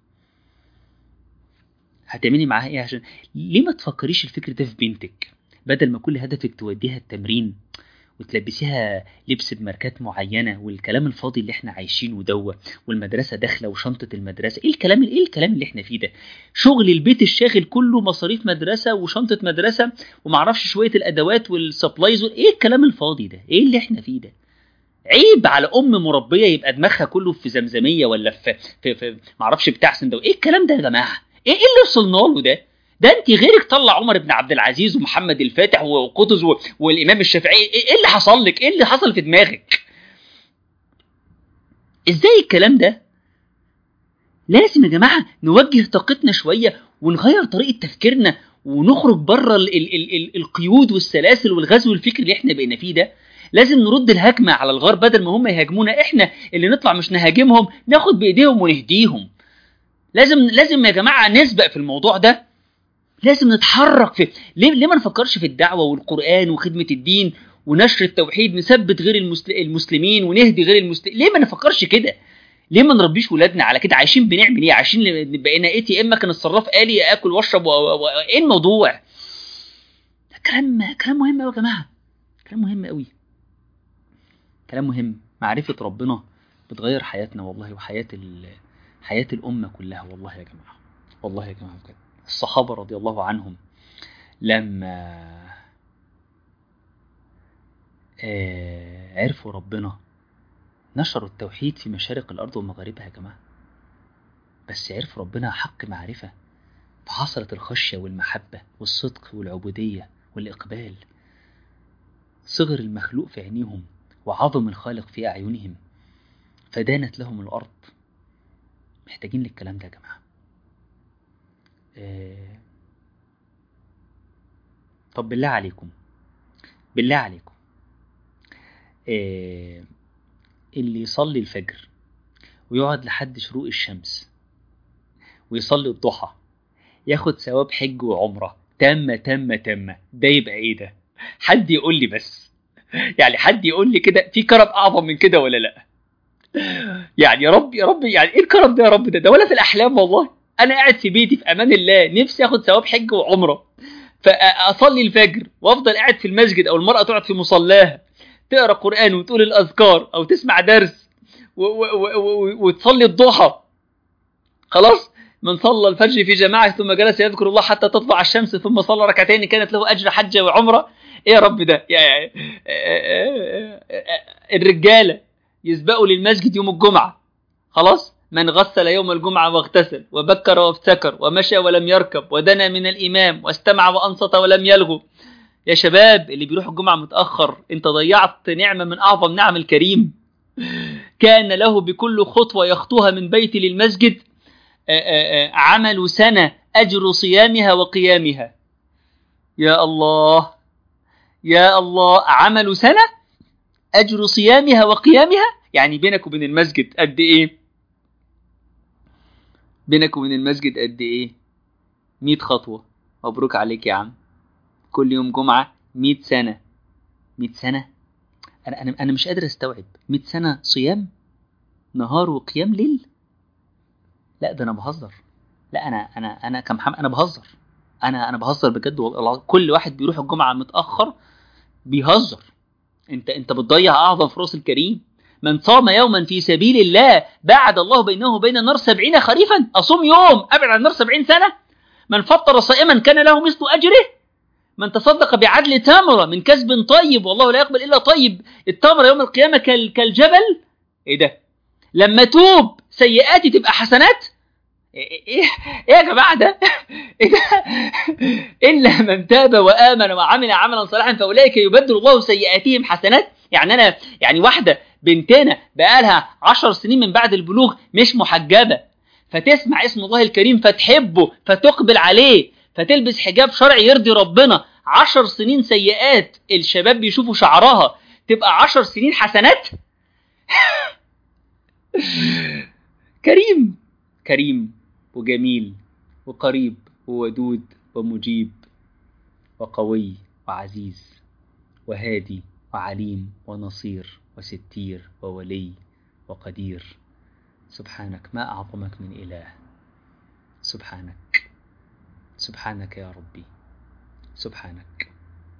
هتعملي معاها إيه عشان ليه ما تفكريش الفكر ده في بنتك بدل ما كل هدفك توديها التمرين وتلبسيها لبس بماركات معينه والكلام الفاضي اللي احنا عايشينه دوه والمدرسه داخله وشنطه المدرسه ايه الكلام ايه الكلام اللي احنا فيه ده شغل البيت الشاغل كله مصاريف مدرسه وشنطه مدرسه ومعرفش شويه الادوات والسبلايز ايه الكلام الفاضي ده ايه اللي احنا فيه ده عيب على ام مربيه يبقى دماغها كله في زمزميه ولا في في, في معرفش بتاع سندوتش ايه الكلام ده يا جماعه ايه اللي وصلنا له ده ده انت غيرك طلع عمر بن عبد العزيز ومحمد الفاتح وقطز والامام الشافعي ايه اللي حصل لك ايه اللي حصل في دماغك ازاي الكلام ده لازم يا جماعه نوجه طاقتنا شويه ونغير طريقه تفكيرنا ونخرج بره ال ال ال ال القيود والسلاسل والغزو الفكري اللي احنا بقينا فيه ده لازم نرد الهجمه على الغرب بدل ما هم يهاجمونا احنا اللي نطلع مش نهاجمهم ناخد بايديهم ونهديهم لازم لازم يا جماعه نسبق في الموضوع ده لازم نتحرك في ليه ليه ما نفكرش في الدعوه والقران وخدمه الدين ونشر التوحيد نثبت غير المسل... المسلمين ونهدي غير المسلمين ليه ما نفكرش كده ليه ما نربيش ولادنا على كده عايشين بنعمل ايه عايشين بقينا اي تي ام كان الصراف قالي اكل واشرب و... و... ايه الموضوع كلام كلام مهم قوي يا جماعه كلام مهم قوي كلام مهم معرفه ربنا بتغير حياتنا والله وحياه ال... حياه الامه كلها والله يا جماعه والله يا جماعه بجد الصحابة رضي الله عنهم لما عرفوا ربنا نشروا التوحيد في مشارق الأرض ومغاربها يا جماعة بس عرفوا ربنا حق معرفة فحصلت الخشية والمحبة والصدق والعبودية والإقبال صغر المخلوق في عينيهم وعظم الخالق في أعينهم فدانت لهم الأرض محتاجين للكلام ده يا جماعة طب بالله عليكم بالله عليكم اللي يصلي الفجر ويقعد لحد شروق الشمس ويصلي الضحى ياخد ثواب حج وعمرة تامة تامة تامة ده يبقى ايه ده حد يقول لي بس يعني حد يقول لي كده في كرم اعظم من كده ولا لا يعني يا رب يا رب يعني ايه الكرم ده يا رب ده ده ولا في الاحلام والله انا قاعد في بيتي في امان الله نفسي اخد ثواب حج وعمره فاصلي الفجر وافضل قاعد في المسجد او المراه تقعد في مصلاها تقرا قران وتقول الاذكار او تسمع درس و و و وتصلي الضحى خلاص من صلى الفجر في جماعه ثم جلس يذكر الله حتى تطلع الشمس ثم صلى ركعتين كانت له اجر حجه وعمره ايه يا رب ده يعني الرجاله يسبقوا للمسجد يوم الجمعه خلاص من غسل يوم الجمعة واغتسل وبكر وابتكر ومشى ولم يركب ودنا من الإمام واستمع وأنصت ولم يلغو يا شباب اللي بيروح الجمعة متأخر انت ضيعت نعمة من أعظم نعم الكريم كان له بكل خطوة يخطوها من بيتي للمسجد عمل سنة أجر صيامها وقيامها يا الله يا الله عمل سنة أجر صيامها وقيامها يعني بينك وبين المسجد قد إيه بينك وبين المسجد قد ايه 100 خطوة مبروك عليك يا عم كل يوم جمعة 100 سنة 100 سنة أنا أنا أنا مش قادر أستوعب 100 سنة صيام نهار وقيام ليل لا ده أنا بهزر لا أنا أنا أنا كمحمد أنا بهزر أنا أنا بهزر بجد والله كل واحد بيروح الجمعة متأخر بيهزر أنت أنت بتضيع أعظم فرص الكريم من صام يوما في سبيل الله بعد الله بينه وبين النار سبعين خريفا أصوم يوم أبعد عن النار سبعين سنة من فطر صائما كان له مثل أجره من تصدق بعدل تمرة من كسب طيب والله لا يقبل إلا طيب التمرة يوم القيامة كالجبل إيه ده لما توب سيئاتي تبقى حسنات ايه ايه يا جماعه ده ايه ده الا من تاب وامن وعمل عملا صالحا فاولئك يبدل الله سيئاتهم حسنات يعني انا يعني واحده بنتنا بقالها عشر سنين من بعد البلوغ مش محجبة فتسمع اسم الله الكريم فتحبه فتقبل عليه فتلبس حجاب شرعي يرضي ربنا عشر سنين سيئات الشباب بيشوفوا شعرها تبقى عشر سنين حسنات كريم كريم وجميل وقريب وودود ومجيب وقوي وعزيز وهادي وعليم ونصير وستير وولي وقدير سبحانك ما أعظمك من إله سبحانك سبحانك يا ربي سبحانك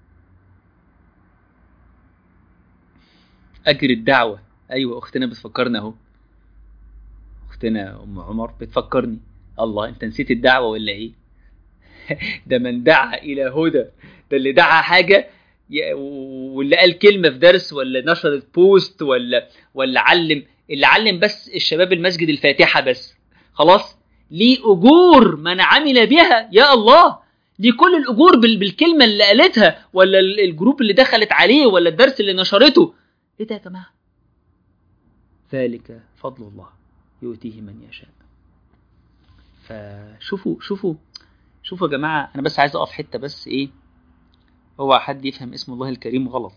أجر الدعوة أيوة أختنا بتفكرنا أهو أختنا أم عمر بتفكرني الله أنت نسيت الدعوة ولا إيه ده من دعا إلى هدى ده اللي دعا حاجة واللي قال كلمة في درس ولا نشرت بوست ولا ولا علم اللي علم بس الشباب المسجد الفاتحة بس خلاص ليه أجور من عمل بها يا الله ليه كل الأجور بالكلمة اللي قالتها ولا الجروب اللي دخلت عليه ولا الدرس اللي نشرته إيه ده يا جماعة ذلك فضل الله يؤتيه من يشاء فشوفوا شوفوا شوفوا يا جماعة أنا بس عايز أقف حتة بس إيه هو حد يفهم اسم الله الكريم غلط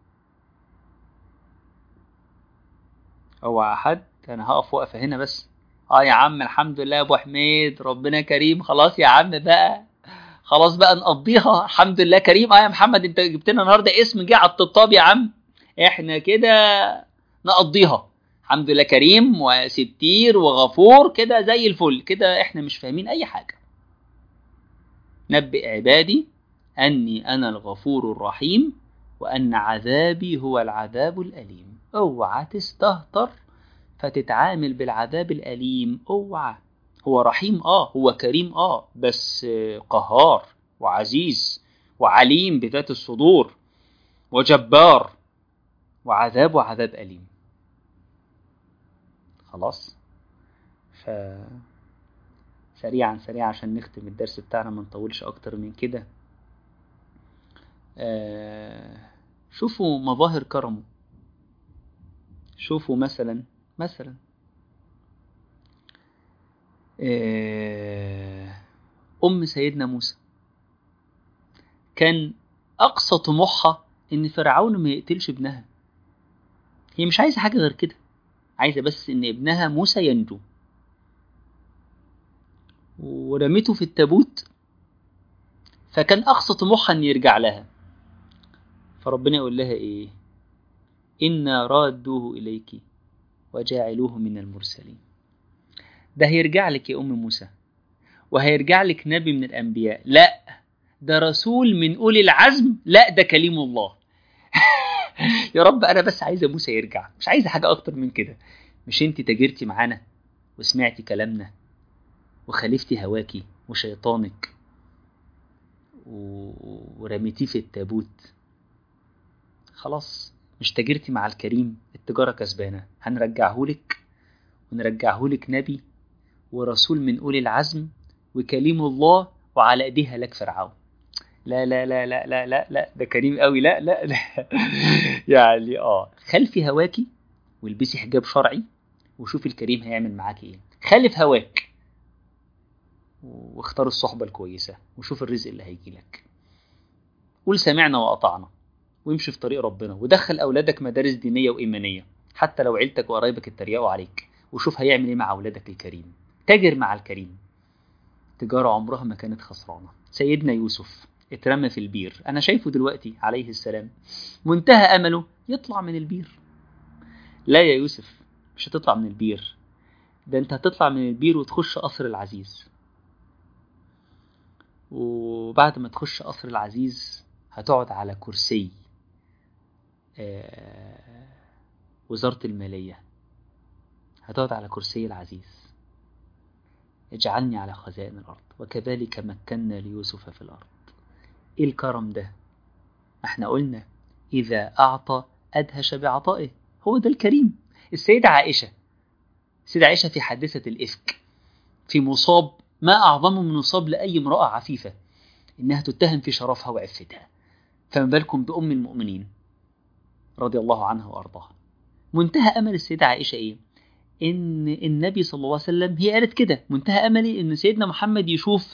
هو حد أنا هقف وقفة هنا بس اه يا عم الحمد لله يا ابو حميد ربنا كريم خلاص يا عم بقى خلاص بقى نقضيها الحمد لله كريم اه يا محمد انت جبت لنا النهارده اسم جه على الطبطاب يا عم احنا كده نقضيها الحمد لله كريم وستير وغفور كده زي الفل كده احنا مش فاهمين اي حاجه نبئ عبادي اني انا الغفور الرحيم وان عذابي هو العذاب الاليم اوعى تستهتر فتتعامل بالعذاب الاليم اوعى هو رحيم اه هو كريم اه بس قهار وعزيز وعليم بذات الصدور وجبار وعذاب وعذاب أليم خلاص ف سريعا سريعا عشان نختم الدرس بتاعنا ما نطولش اكتر من كده آه شوفوا مظاهر كرمه شوفوا مثلا مثلا آه أم سيدنا موسى كان أقصى طموحها إن فرعون ما يقتلش ابنها هي مش عايزة حاجة غير كده عايزة بس إن ابنها موسى ينجو ورميته في التابوت فكان أقصى طموحها إن يرجع لها فربنا يقول لها إيه إنا رادوه إليك وجاعلوه من المرسلين ده هيرجع لك يا أم موسى وهيرجع لك نبي من الأنبياء لا ده رسول من أولي العزم لا ده كليم الله يا رب أنا بس عايزة موسى يرجع مش عايزة حاجة أكتر من كده مش أنت تاجرتي معانا وسمعتي كلامنا وخالفتي هواكي وشيطانك و... ورميتيه في التابوت خلاص مش تاجرتي مع الكريم التجارة كسبانة هنرجعهولك ونرجعهولك نبي ورسول من أولي العزم وكليم الله وعلى ايديها لك فرعون لا لا لا لا لا لا لا ده كريم قوي لا لا لا يعني اه خلفي هواكي والبسي حجاب شرعي وشوفي الكريم هيعمل معاكي ايه خلف هواك واختار الصحبة الكويسة وشوف الرزق اللي هيجي لك قول سمعنا وأطعنا وامشي في طريق ربنا ودخل أولادك مدارس دينية وإيمانية حتى لو عيلتك وقرايبك اتريقوا عليك وشوف هيعمل ايه مع أولادك الكريم تاجر مع الكريم تجارة عمرها ما كانت خسرانة سيدنا يوسف اترمى في البير أنا شايفه دلوقتي عليه السلام منتهى أمله يطلع من البير لا يا يوسف مش هتطلع من البير ده انت هتطلع من البير وتخش قصر العزيز وبعد ما تخش قصر العزيز هتقعد على كرسي وزارة المالية هتقعد على كرسي العزيز اجعلني على خزائن الأرض وكذلك مكنا ليوسف في الأرض إيه الكرم ده احنا قلنا إذا أعطى أدهش بعطائه هو ده الكريم السيدة عائشة السيدة عائشة في حادثة الإفك في مصاب ما أعظم من مصاب لأي امرأة عفيفة إنها تتهم في شرفها وعفتها فما بالكم بأم المؤمنين رضي الله عنها وأرضاها منتهى امل السيده عائشه ايه ان النبي صلى الله عليه وسلم هي قالت كده منتهى املي ان سيدنا محمد يشوف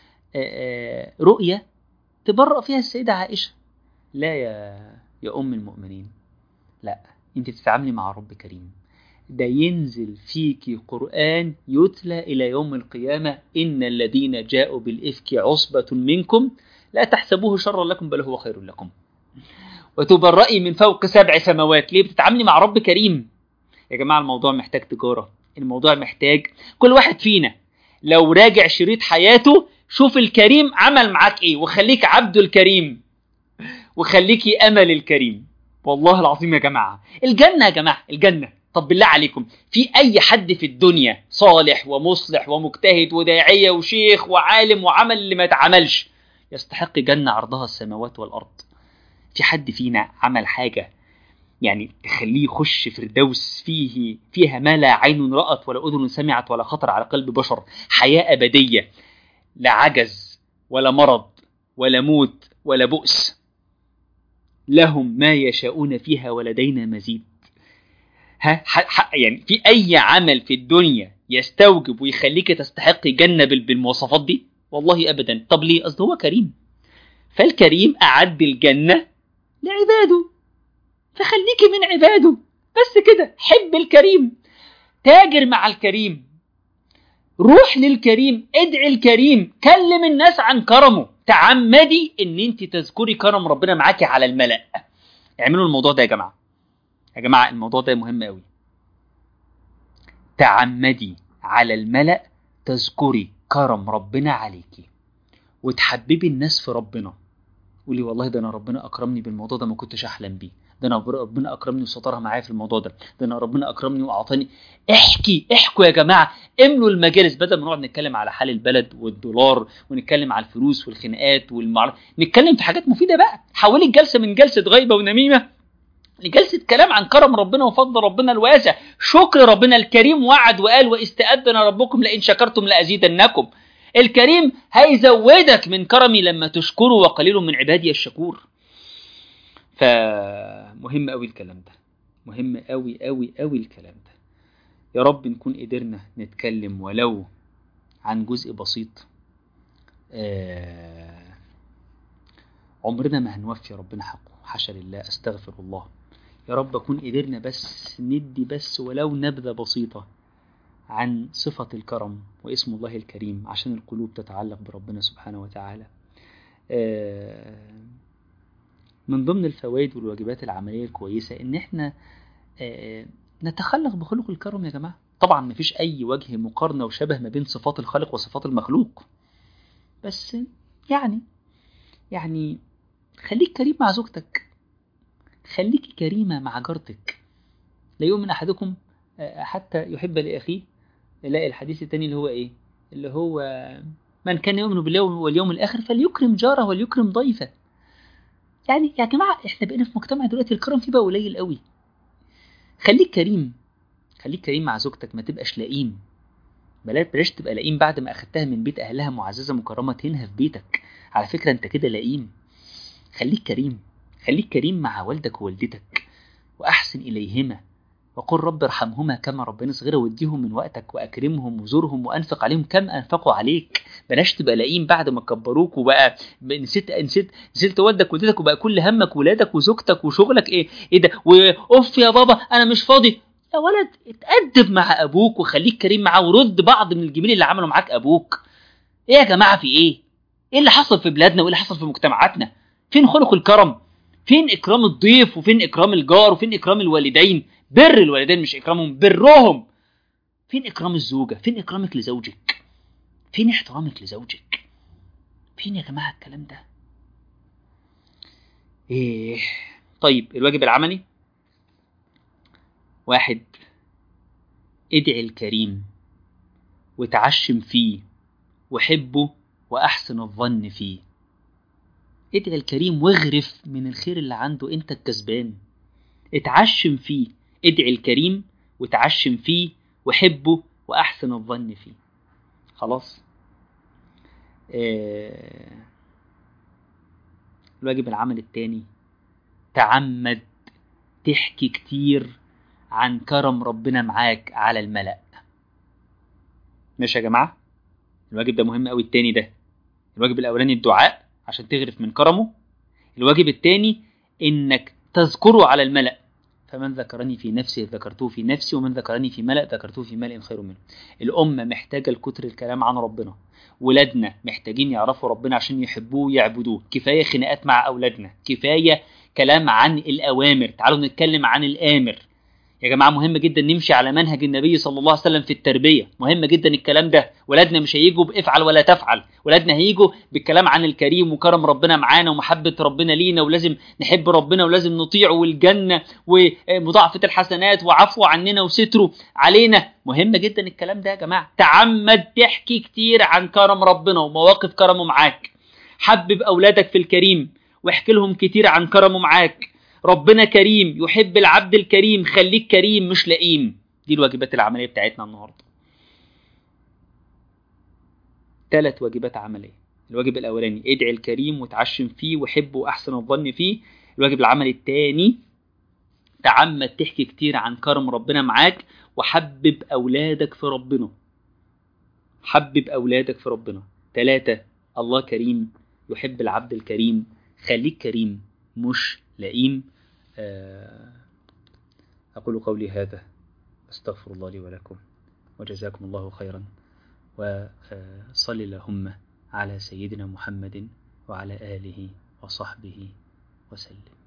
رؤيه تبرأ فيها السيده عائشه لا يا يا ام المؤمنين لا انت بتتعاملي مع رب كريم ده ينزل فيك قرآن يتلى إلى يوم القيامة إن الذين جاءوا بالإفك عصبة منكم لا تحسبوه شرا لكم بل هو خير لكم وتبرئي من فوق سبع سماوات ليه بتتعاملي مع رب كريم يا جماعة الموضوع محتاج تجارة الموضوع محتاج كل واحد فينا لو راجع شريط حياته شوف الكريم عمل معاك ايه وخليك عبد الكريم وخليكي امل الكريم والله العظيم يا جماعة الجنة يا جماعة الجنة طب بالله عليكم في اي حد في الدنيا صالح ومصلح ومجتهد وداعية وشيخ وعالم وعمل اللي ما اتعملش يستحق جنة عرضها السماوات والارض في حد فينا عمل حاجة يعني تخليه يخش فردوس فيه فيها ما لا عين رأت ولا أذن سمعت ولا خطر على قلب بشر حياة أبدية لا عجز ولا مرض ولا موت ولا بؤس لهم ما يشاءون فيها ولدينا مزيد ها يعني في أي عمل في الدنيا يستوجب ويخليك تستحق جنة بالمواصفات دي والله أبدا طب ليه أصل هو كريم فالكريم أعد الجنة لعباده فخليكي من عباده بس كده حب الكريم تاجر مع الكريم روح للكريم ادعي الكريم كلم الناس عن كرمه تعمدي ان انت تذكري كرم ربنا معاكي على الملأ اعملوا الموضوع ده يا جماعة يا جماعة الموضوع ده مهم قوي تعمدي على الملأ تذكري كرم ربنا عليكي وتحببي الناس في ربنا قولي والله ده انا ربنا اكرمني بالموضوع ده ما كنتش احلم بيه ده انا ربنا اكرمني وسترها معايا في الموضوع ده ده انا ربنا اكرمني واعطاني احكي احكوا يا جماعه املوا المجالس بدل ما نقعد نتكلم على حال البلد والدولار ونتكلم على الفلوس والخناقات والمعرفة نتكلم في حاجات مفيده بقى حولي الجلسه من جلسه غيبه ونميمه لجلسة كلام عن كرم ربنا وفضل ربنا الواسع شكر ربنا الكريم وعد وقال واستأذن ربكم لئن شكرتم لأزيدنكم الكريم هيزودك من كرمي لما تشكره وقليل من عبادي الشكور فمهم قوي الكلام ده مهم قوي قوي قوي الكلام ده يا رب نكون قدرنا نتكلم ولو عن جزء بسيط آه عمرنا ما هنوفي ربنا حقه حاشا لله استغفر الله يا رب اكون قدرنا بس ندي بس ولو نبذة بسيطة عن صفة الكرم واسم الله الكريم عشان القلوب تتعلق بربنا سبحانه وتعالى آه من ضمن الفوائد والواجبات العملية الكويسة ان احنا آه نتخلق بخلق الكرم يا جماعة طبعا مفيش اي وجه مقارنة وشبه ما بين صفات الخالق وصفات المخلوق بس يعني يعني خليك كريم مع زوجتك خليكي كريمة مع جارتك لا يؤمن أحدكم حتى يحب لأخيه لا الحديث الثاني اللي هو إيه اللي هو من كان يؤمن بالله واليوم الآخر فليكرم جاره وليكرم ضيفه يعني يا جماعة احنا بقينا في مجتمع دلوقتي الكرم فيه بقى قليل قوي خليك كريم خليك كريم مع زوجتك ما تبقاش لئيم بلاش بلاش تبقى لئيم بعد ما اخدتها من بيت اهلها معززه مكرمه تنهى في بيتك على فكره انت كده لئيم خليك كريم خليك كريم مع والدك ووالدتك واحسن اليهما وقل رب ارحمهما كما ربنا صغيرة واديهم من وقتك واكرمهم وزورهم وانفق عليهم كم انفقوا عليك بلاش تبقى لئيم بعد ما كبروك وبقى نسيت نسيت نسيت والدك ووالدتك وبقى كل همك ولادك وزوجتك وشغلك ايه ايه ده واوف يا بابا انا مش فاضي يا ولد اتأدب مع ابوك وخليك كريم معاه ورد بعض من الجميل اللي عمله معاك ابوك ايه يا جماعه في ايه ايه اللي حصل في بلادنا وايه اللي حصل في مجتمعاتنا فين خلق الكرم فين اكرام الضيف وفين اكرام الجار وفين اكرام الوالدين بر الوالدين مش اكرامهم برهم فين اكرام الزوجه فين اكرامك لزوجك فين احترامك لزوجك فين يا جماعه الكلام ده ايه طيب الواجب العملي واحد ادعي الكريم وتعشم فيه وحبه واحسن الظن فيه ادعي الكريم واغرف من الخير اللي عنده انت الكسبان اتعشم فيه ادعي الكريم وتعشم فيه وحبه واحسن الظن فيه خلاص آه الواجب العمل التاني تعمد تحكي كتير عن كرم ربنا معاك على الملأ ماشي يا جماعة الواجب ده مهم قوي التاني ده الواجب الأولاني الدعاء عشان تغرف من كرمه الواجب التاني إنك تذكره على الملأ فمن ذكرني في نفسه ذكرته في نفسي ومن ذكرني في ملأ ذكرته في ملأ خير منه الأمة محتاجة لكتر الكلام عن ربنا ولادنا محتاجين يعرفوا ربنا عشان يحبوه ويعبدوه كفاية خناقات مع أولادنا كفاية كلام عن الأوامر تعالوا نتكلم عن الآمر يا جماعة مهم جدا نمشي على منهج النبي صلى الله عليه وسلم في التربية مهم جدا الكلام ده ولادنا مش هيجوا بافعل ولا تفعل ولادنا هيجوا بالكلام عن الكريم وكرم ربنا معانا ومحبة ربنا لينا ولازم نحب ربنا ولازم نطيعه والجنة ومضاعفة الحسنات وعفو عننا وستره علينا مهم جدا الكلام ده يا جماعة تعمد تحكي كتير عن كرم ربنا ومواقف كرمه معاك حبب أولادك في الكريم واحكي لهم كتير عن كرمه معاك ربنا كريم يحب العبد الكريم خليك كريم مش لئيم دي الواجبات العملية بتاعتنا النهاردة ثلاث واجبات عملية الواجب الأولاني ادعي الكريم وتعشم فيه وحبه وأحسن الظن فيه الواجب العملي الثاني تعمد تحكي كتير عن كرم ربنا معاك وحبب أولادك في ربنا حبب أولادك في ربنا ثلاثة الله كريم يحب العبد الكريم خليك كريم مش لئيم أقول قولي هذا أستغفر الله لي ولكم وجزاكم الله خيرا وصل اللهم على سيدنا محمد وعلى آله وصحبه وسلم